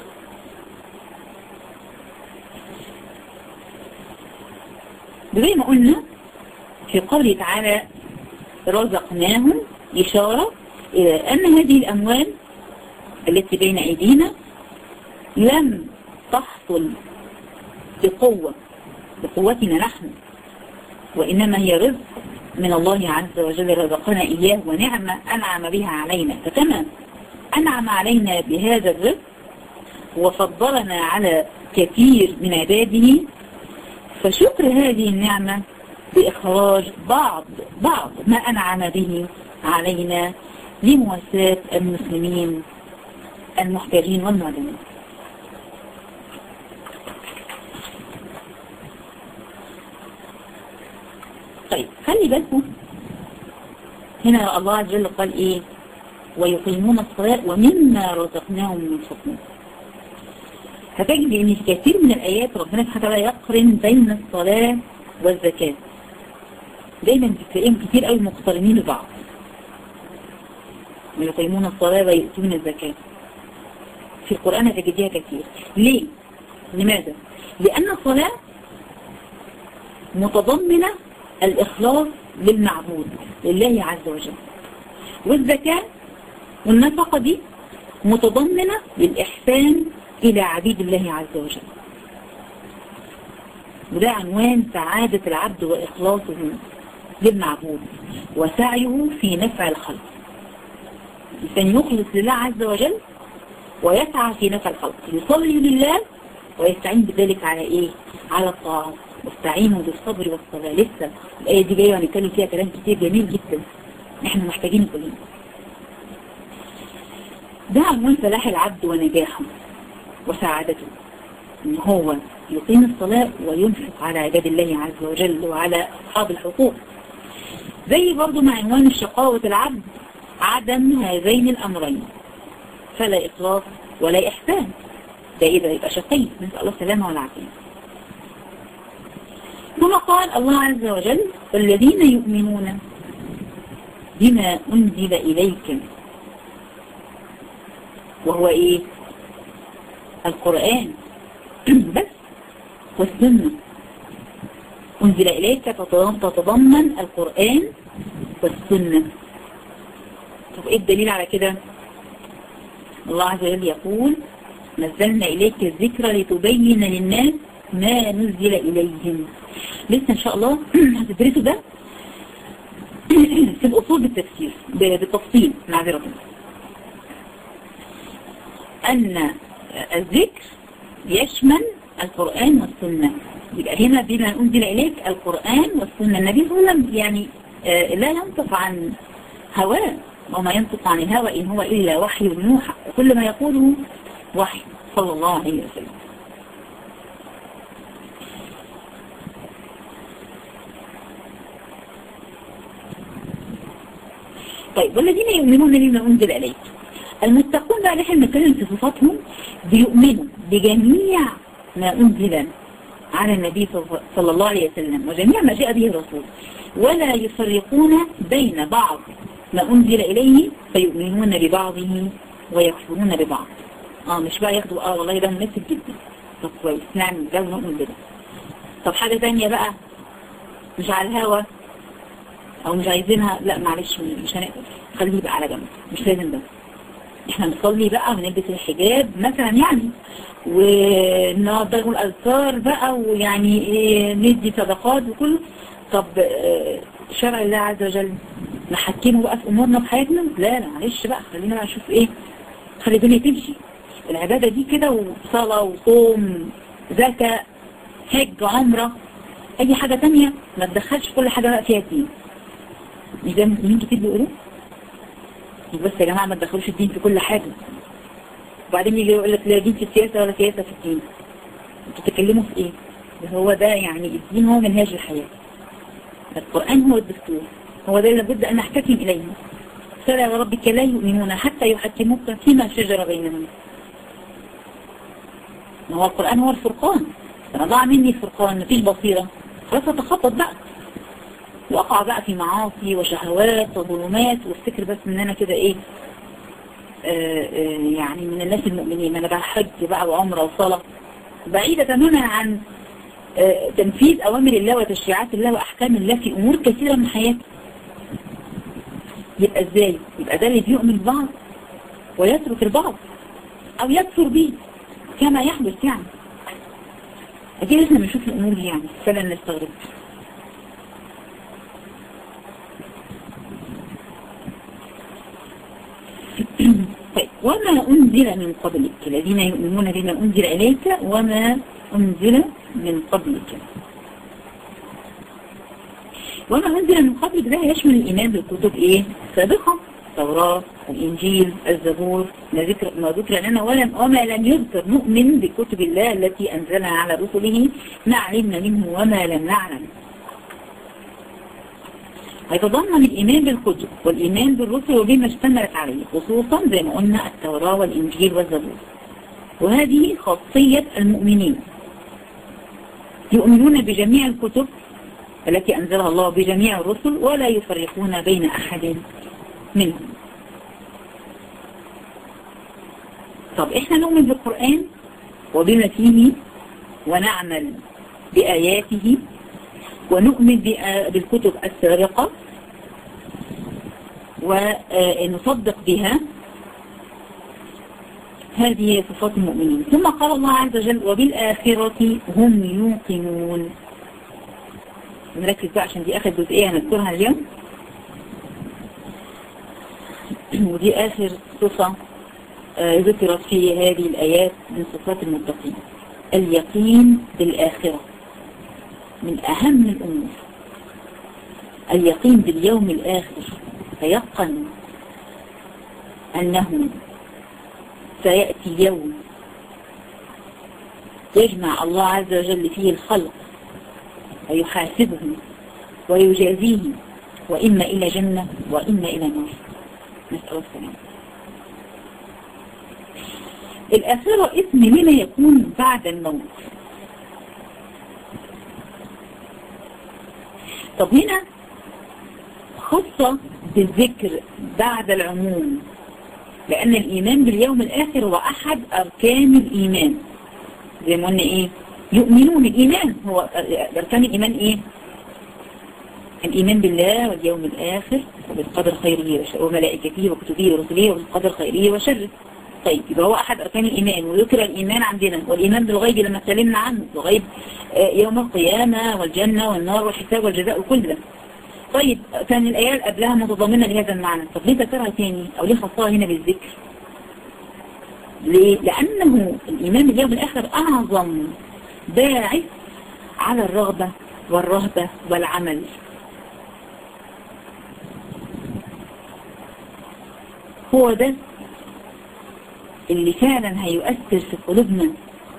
زي ما قلنا في قوله تعالى رزقناهم إشارة إلى أن هذه الأموال التي بين أيدينا لم تحصل بقوة بقوتنا نحن وإنما هي رزق من الله عز وجل رزقنا إياه ونعمة أنعم بها علينا فكما أنعم علينا بهذا الرزق وفضلنا على كثير من عباده فشكر هذه النعمة بإخراج بعض بعض ما أنعم به علينا لمواساة المسلمين المحتاجين والمعدمين طيب خلي بالكم هنا الله عز وجل قال ايه ويقيمون الصلاة ومما رزقناهم ينفقون هتجد ان في كثير من الايات ربنا سبحانه وتعالى يقرن بين الصلاة والزكاة دايما بتلاقيهم كتير قوي مقترنين ببعض ويقيمون الصلاة ويؤتون الزكاة في القرآن هتجديها كثير ليه؟ لماذا؟ لأن الصلاة متضمنة الإخلاص للمعبود لله عز وجل والزكاة والنفقة دي متضمنة للإحسان إلى عبيد الله عز وجل وده عنوان سعادة العبد وإخلاصه للمعبود وسعيه في نفع الخلق الإنسان يخلص لله عز وجل ويسعى في نفع الخلق يصلي لله ويستعين بذلك على إيه؟ على الطاعة واستعينوا بالصبر والصلاة لسه الآية دي جاية وهنتكلم فيها كلام كتير جميل جدا احنا محتاجين كلنا ده عنوان فلاح العبد ونجاحه وسعادته ان هو يقيم الصلاة وينفق على عباد الله عز وجل وعلى أصحاب الحقوق زي برضو مع عنوان الشقاوة العبد عدم هذين الأمرين فلا إخلاص ولا إحسان ده إيه ده يبقى شقي نسأل الله السلامة والعافية ثم قال الله عز وجل والذين يؤمنون بما أنزل إليك وهو إيه القرآن بس والسنة أنزل إليك تتضمن القرآن والسنة طب إيه الدليل على كده الله عز وجل يقول نزلنا إليك الذكر لتبين للناس ما نزل إليهم لسه إن شاء الله هتدرسوا ده في الأصول بالتفسير بالتفصيل معذرة أن الذكر يشمل القرآن والسنة يبقى هنا بما أنزل إليك القرآن والسنة النبي صلى الله عليه وسلم يعني آه لا ينطق عن هواه وما ينطق عن الهوى إن هو إلا وحي يوحى وكل ما يقوله وحي صلى الله عليه وسلم طيب والذين يؤمنون بما أنزل إليك المتقون بقى نحن بنتكلم في صفاتهم بيؤمنوا بجميع ما أنزل على النبي صلى الله عليه وسلم وجميع ما جاء به الرسول ولا يفرقون بين بعض ما أنزل إليه فيؤمنون ببعضه ويكفرون ببعض اه مش بقى ياخدوا اه والله ده مناسب جدا طب كويس نعمل ده ونؤمن بده طب حاجة تانية بقى مش على الهوا او مش عايزينها لا معلش مش هنقدر خليه بقى على جنب مش لازم ده احنا نصلي بقى ونلبس الحجاب مثلا يعني ونقدر الاذكار بقى ويعني ايه ندي صدقات وكله طب اه شرع الله عز وجل نحكمه بقى في امورنا في حياتنا لا لا معلش بقى خلينا بقى نشوف ايه خلي الدنيا تمشي العبادة دي كده وصلاة وصوم زكاة حج عمرة اي حاجة تانية ما تدخلش كل حاجة بقى فيها الدين مش ده المسلمين كتير بيقولوا بس يا جماعة ما تدخلوش الدين في كل حاجة وبعدين يجي يقول لك لا دين في السياسة ولا سياسة في الدين انتوا بتتكلموا في ايه ده هو ده يعني الدين هو منهاج الحياة القرآن هو الدستور هو ده لابد أن نحتكم إليه فلا وربك لا يؤمنون حتى يحكموك فيما شجر بينهم ما هو القرآن هو الفرقان أنا ضاع مني الفرقان مفيش بصيرة خلاص اتخطط بقى وقع بقى في معاصي وشهوات وظلمات وافتكر بس ان انا كده ايه آآ آآ يعني من الناس المؤمنين انا بقى حج بقى وعمره وصلاة بعيدة تماما عن تنفيذ اوامر الله وتشريعات الله واحكام الله في امور كثيرة من حياتي يبقى ازاي يبقى ده اللي بيؤمن بعض ويترك البعض او يكفر به كما يحدث يعني اكيد احنا بنشوف الامور دي يعني فلا نستغرب طيب وما أنزل من قبلك الذين يؤمنون بما أنزل إليك وما أنزل من قبلك وما أنزل من قبلك ده يشمل الإيمان بالكتب إيه سابقة التوراة الإنجيل الزبور ما ذكر, ما ذكر لنا ولم وما لم يذكر نؤمن بكتب الله التي أنزلها على رسله ما علمنا منه وما لم نعلم هيتضمن الإيمان بالكتب والإيمان بالرسل وبما اشتملت عليه خصوصا زي ما قلنا التوراة والإنجيل والزبور وهذه خاصية المؤمنين يؤمنون بجميع الكتب التي أنزلها الله بجميع الرسل ولا يفرقون بين أحد منهم طب إحنا نؤمن بالقرآن وبما فيه ونعمل بآياته ونؤمن بالكتب السابقة ونصدق بها هذه هي صفات المؤمنين ثم قال الله عز وجل وبالآخرة هم يوقنون نركز بقى عشان دي آخر جزئية هنذكرها اليوم ودي آخر صفة ذكرت في هذه الآيات من صفات المتقين اليقين بالآخرة من أهم الأمور اليقين باليوم الآخر فيقن أنه سيأتي يوم يجمع الله عز وجل فيه الخلق ويحاسبهم ويجازيهم وإما إلى جنة وإما إلى نار نسأل السلام الآخرة اسم لما يكون بعد الموت طب هنا خصة بالذكر بعد العموم لأن الإيمان باليوم الآخر هو أحد أركان الإيمان زي ما قلنا إيه يؤمنون الإيمان هو أركان الإيمان إيه الإيمان بالله واليوم الآخر وبالقدر خيره وملائكته وكتبه ورسله وبالقدر خيره وشره طيب يبقى هو أحد أركان الإيمان ويذكر الإيمان عندنا والإيمان بالغيب لما اتكلمنا عنه الغيب يوم القيامة والجنة والنار والحساب والجزاء وكل ده طيب كان الآيات قبلها متضمنة لهذا المعنى طب ليه ذكرها تاني أو ليه خصها هنا بالذكر ليه؟ لأنه الإيمان باليوم الآخر أعظم باعث على الرغبة والرهبة والعمل هو ده اللي فعلا هيؤثر في قلوبنا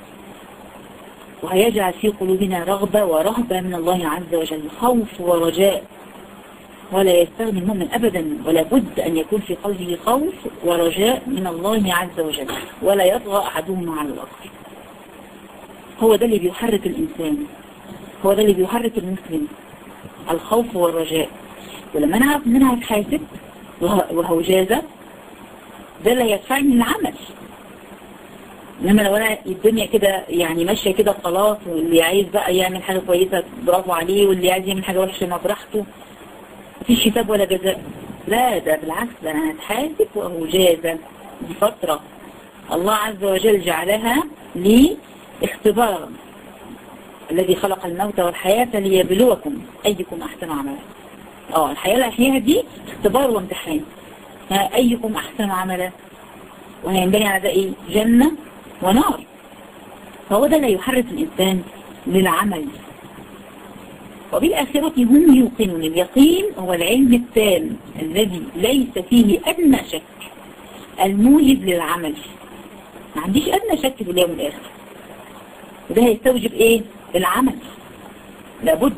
وهيجعل في قلوبنا رغبة ورهبة من الله عز وجل خوف ورجاء ولا يستغني المؤمن أبدا ولا بد أن يكون في قلبه خوف ورجاء من الله عز وجل ولا يطغى أحدهما على الآخر هو ده اللي بيحرك الإنسان هو ده اللي بيحرك المسلم الخوف والرجاء ولما نعرف ان انا هتحاسب وهجازة ده اللي يدفعني للعمل انما لو انا الدنيا كده يعني ماشيه كده خلاص واللي عايز بقى يعمل حاجه كويسه برافو عليه واللي عايز يعمل حاجه وحشه ما براحته مفيش حساب ولا جزاء لا ده بالعكس ده انا هتحاسب وهجازة دي فتره الله عز وجل جعلها لي اختبارا الذي خلق الموت والحياة ليبلوكم أيكم أحسن عملا اه الحياة اللي فيها دي اختبار وامتحان أيكم أحسن عملا وهينبني على ده إيه جنة ونار فهو ده اللي يحرك الإنسان للعمل وبالآخرة هم يوقنون اليقين هو العلم التام الذي ليس فيه أدنى شك الموجب للعمل ما عنديش ادنى شك في اليوم الاخر وده هيستوجب ايه العمل لابد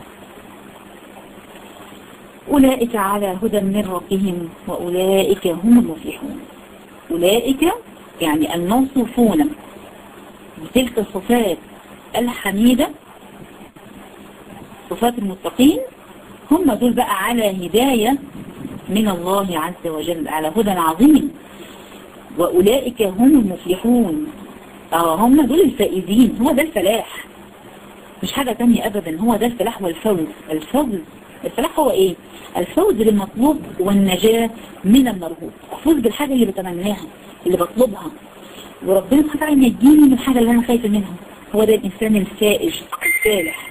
أولئك على هدى من ربهم وأولئك هم المفلحون أولئك يعني الموصوفون بتلك الصفات الحميدة صفات المتقين هم دول بقى على هداية من الله عز وجل على هدى عظيم وأولئك هم المفلحون اه هم دول الفائزين هو ده الفلاح مش حاجة تانية أبدا هو ده الفلاح والفوز الفوز الفلاح هو ايه الفوز بالمطلوب والنجاة من المرهوب الفوز بالحاجة اللي بتمناها اللي بطلبها وربنا سبحانه وتعالى ينجيني من الحاجة اللي انا خايفة منها هو ده الانسان الفائز الفالح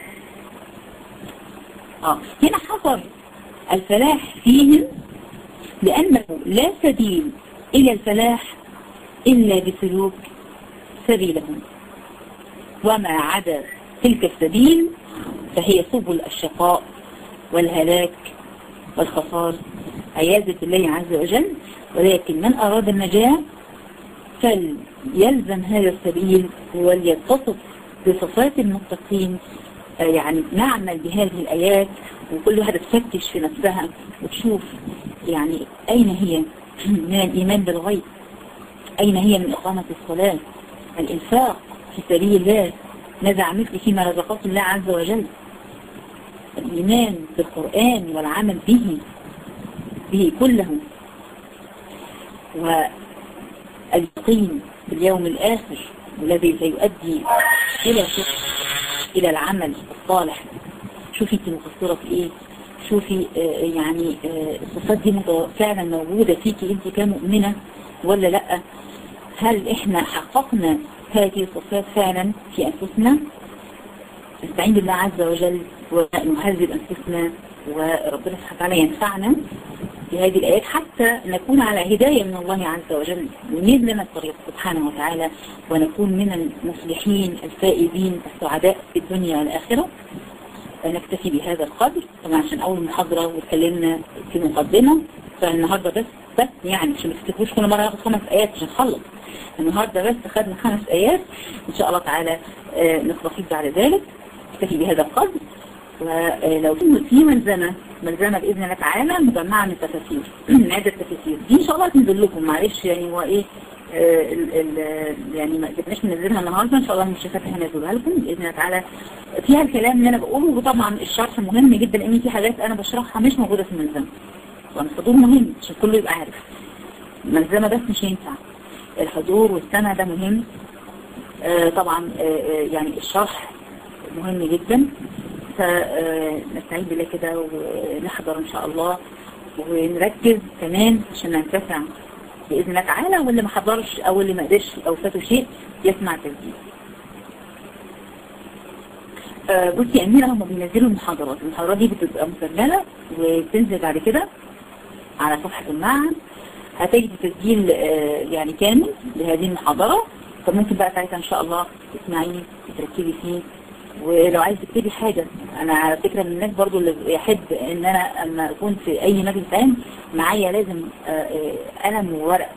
اه هنا حصر الفلاح فيهم لأنه لا سبيل إلى الفلاح إلا بسلوك سبيلهم وما عدا تلك السبيل فهي سبل الشقاء والهلاك والخسار عياذة الله عز وجل ولكن من أراد النجاة فليلزم هذا السبيل وليتصف بصفات المتقين يعني نعمل بهذه الآيات وكل واحدة تفتش في نفسها وتشوف يعني أين هي من الإيمان بالغيب أين هي من إقامة الصلاة الإنفاق في سبيل الله ماذا عملت فيما رزقك الله عز وجل الإيمان بالقرآن والعمل به به كله واليقين باليوم الآخر الذي سيؤدي إلى شكر إلى العمل الصالح شوفي انت مقصرة في إيه شوفي آه يعني آه الصفات دي فعلا موجودة فيكي انت كمؤمنة ولا لأ هل احنا حققنا هذه الصفات فعلا في أنفسنا نستعين بالله عز وجل ونهذب أنفسنا وربنا سبحانه وتعالى ينفعنا في هذه الآيات حتى نكون على هداية من الله عز وجل ونيد لنا الطريق سبحانه وتعالى ونكون من المصلحين الفائزين السعداء في الدنيا والآخرة نكتفي بهذا القدر طبعا عشان أول محاضرة واتكلمنا في مقدمة فالنهاردة بس بس يعني عشان ما تفتكروش كل مرة ناخد خمس آيات عشان نخلص النهاردة بس خدنا خمس آيات إن شاء الله تعالى نستفيد بعد ذلك نكتفي بهذا القدر ولو في ملزمة ملزمة بإذن الله تعالى مجمعة من التفاسير من عدة تفاسير دي إن شاء الله تنزل لكم معلش يعني هو إيه آه ال ال يعني ما قدرناش ننزلها النهارده ان شاء الله المشرفات هنزلها لكم باذن الله تعالى فيها الكلام اللي انا بقوله وطبعا الشرح مهم جدا لان في حاجات انا بشرحها مش موجوده في الملزمه والحضور مهم عشان كله يبقى عارف الملزمه بس مش هينفع الحضور والسنه ده مهم آه طبعا آه يعني الشرح مهم جدا فنستعين بالله كده ونحضر ان شاء الله ونركز كمان عشان ننتفع بإذن الله تعالى واللي ما حضرش أو اللي ما قدرش أو فاته شيء يسمع تسجيل آه بصي أميرة هم بينزلوا المحاضرات المحاضرات دي بتبقى مسجلة وتنزل بعد كده على صفحة المعهد هتجد تسجيل آه يعني كامل لهذه المحاضرة فممكن بقى ساعتها إن شاء الله تسمعيه وتركزي فيه ولو عايز تكتبي حاجة انا على فكرة من الناس برضو اللي يحب ان انا اما اكون في اي مجلس عام معايا لازم قلم وورق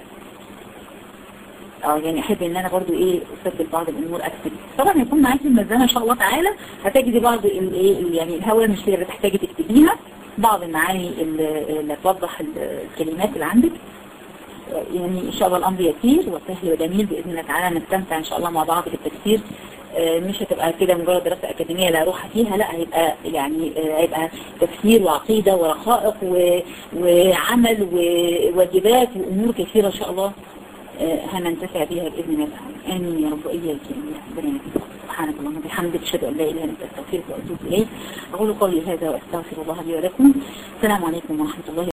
اه يعني احب ان انا برضو ايه اسجل بعض الامور اكتب طبعا هيكون معاكي الملزمه ان شاء الله تعالى هتجدي بعض الايه يعني الهوى مش اللي بتحتاجي تكتبيها بعض المعاني اللي توضح الكلمات اللي عندك يعني ان شاء الله الامر يسير وسهل وجميل باذن الله تعالى نستمتع ان شاء الله مع بعض بالتفسير مش هتبقى كده مجرد دراسة أكاديمية لا روح فيها لا هيبقى يعني هيبقى تفسير وعقيدة ورقائق وعمل وواجبات وأمور كثيرة إن شاء الله هننتفع بها بإذن الله تعالى آمين يا رب وإياك ربنا سبحانك اللهم وبحمدك أشهد أن لا إله إلا أنت أستغفرك وأتوب إليك أقول قولي هذا وأستغفر الله لي ولكم السلام عليكم ورحمة الله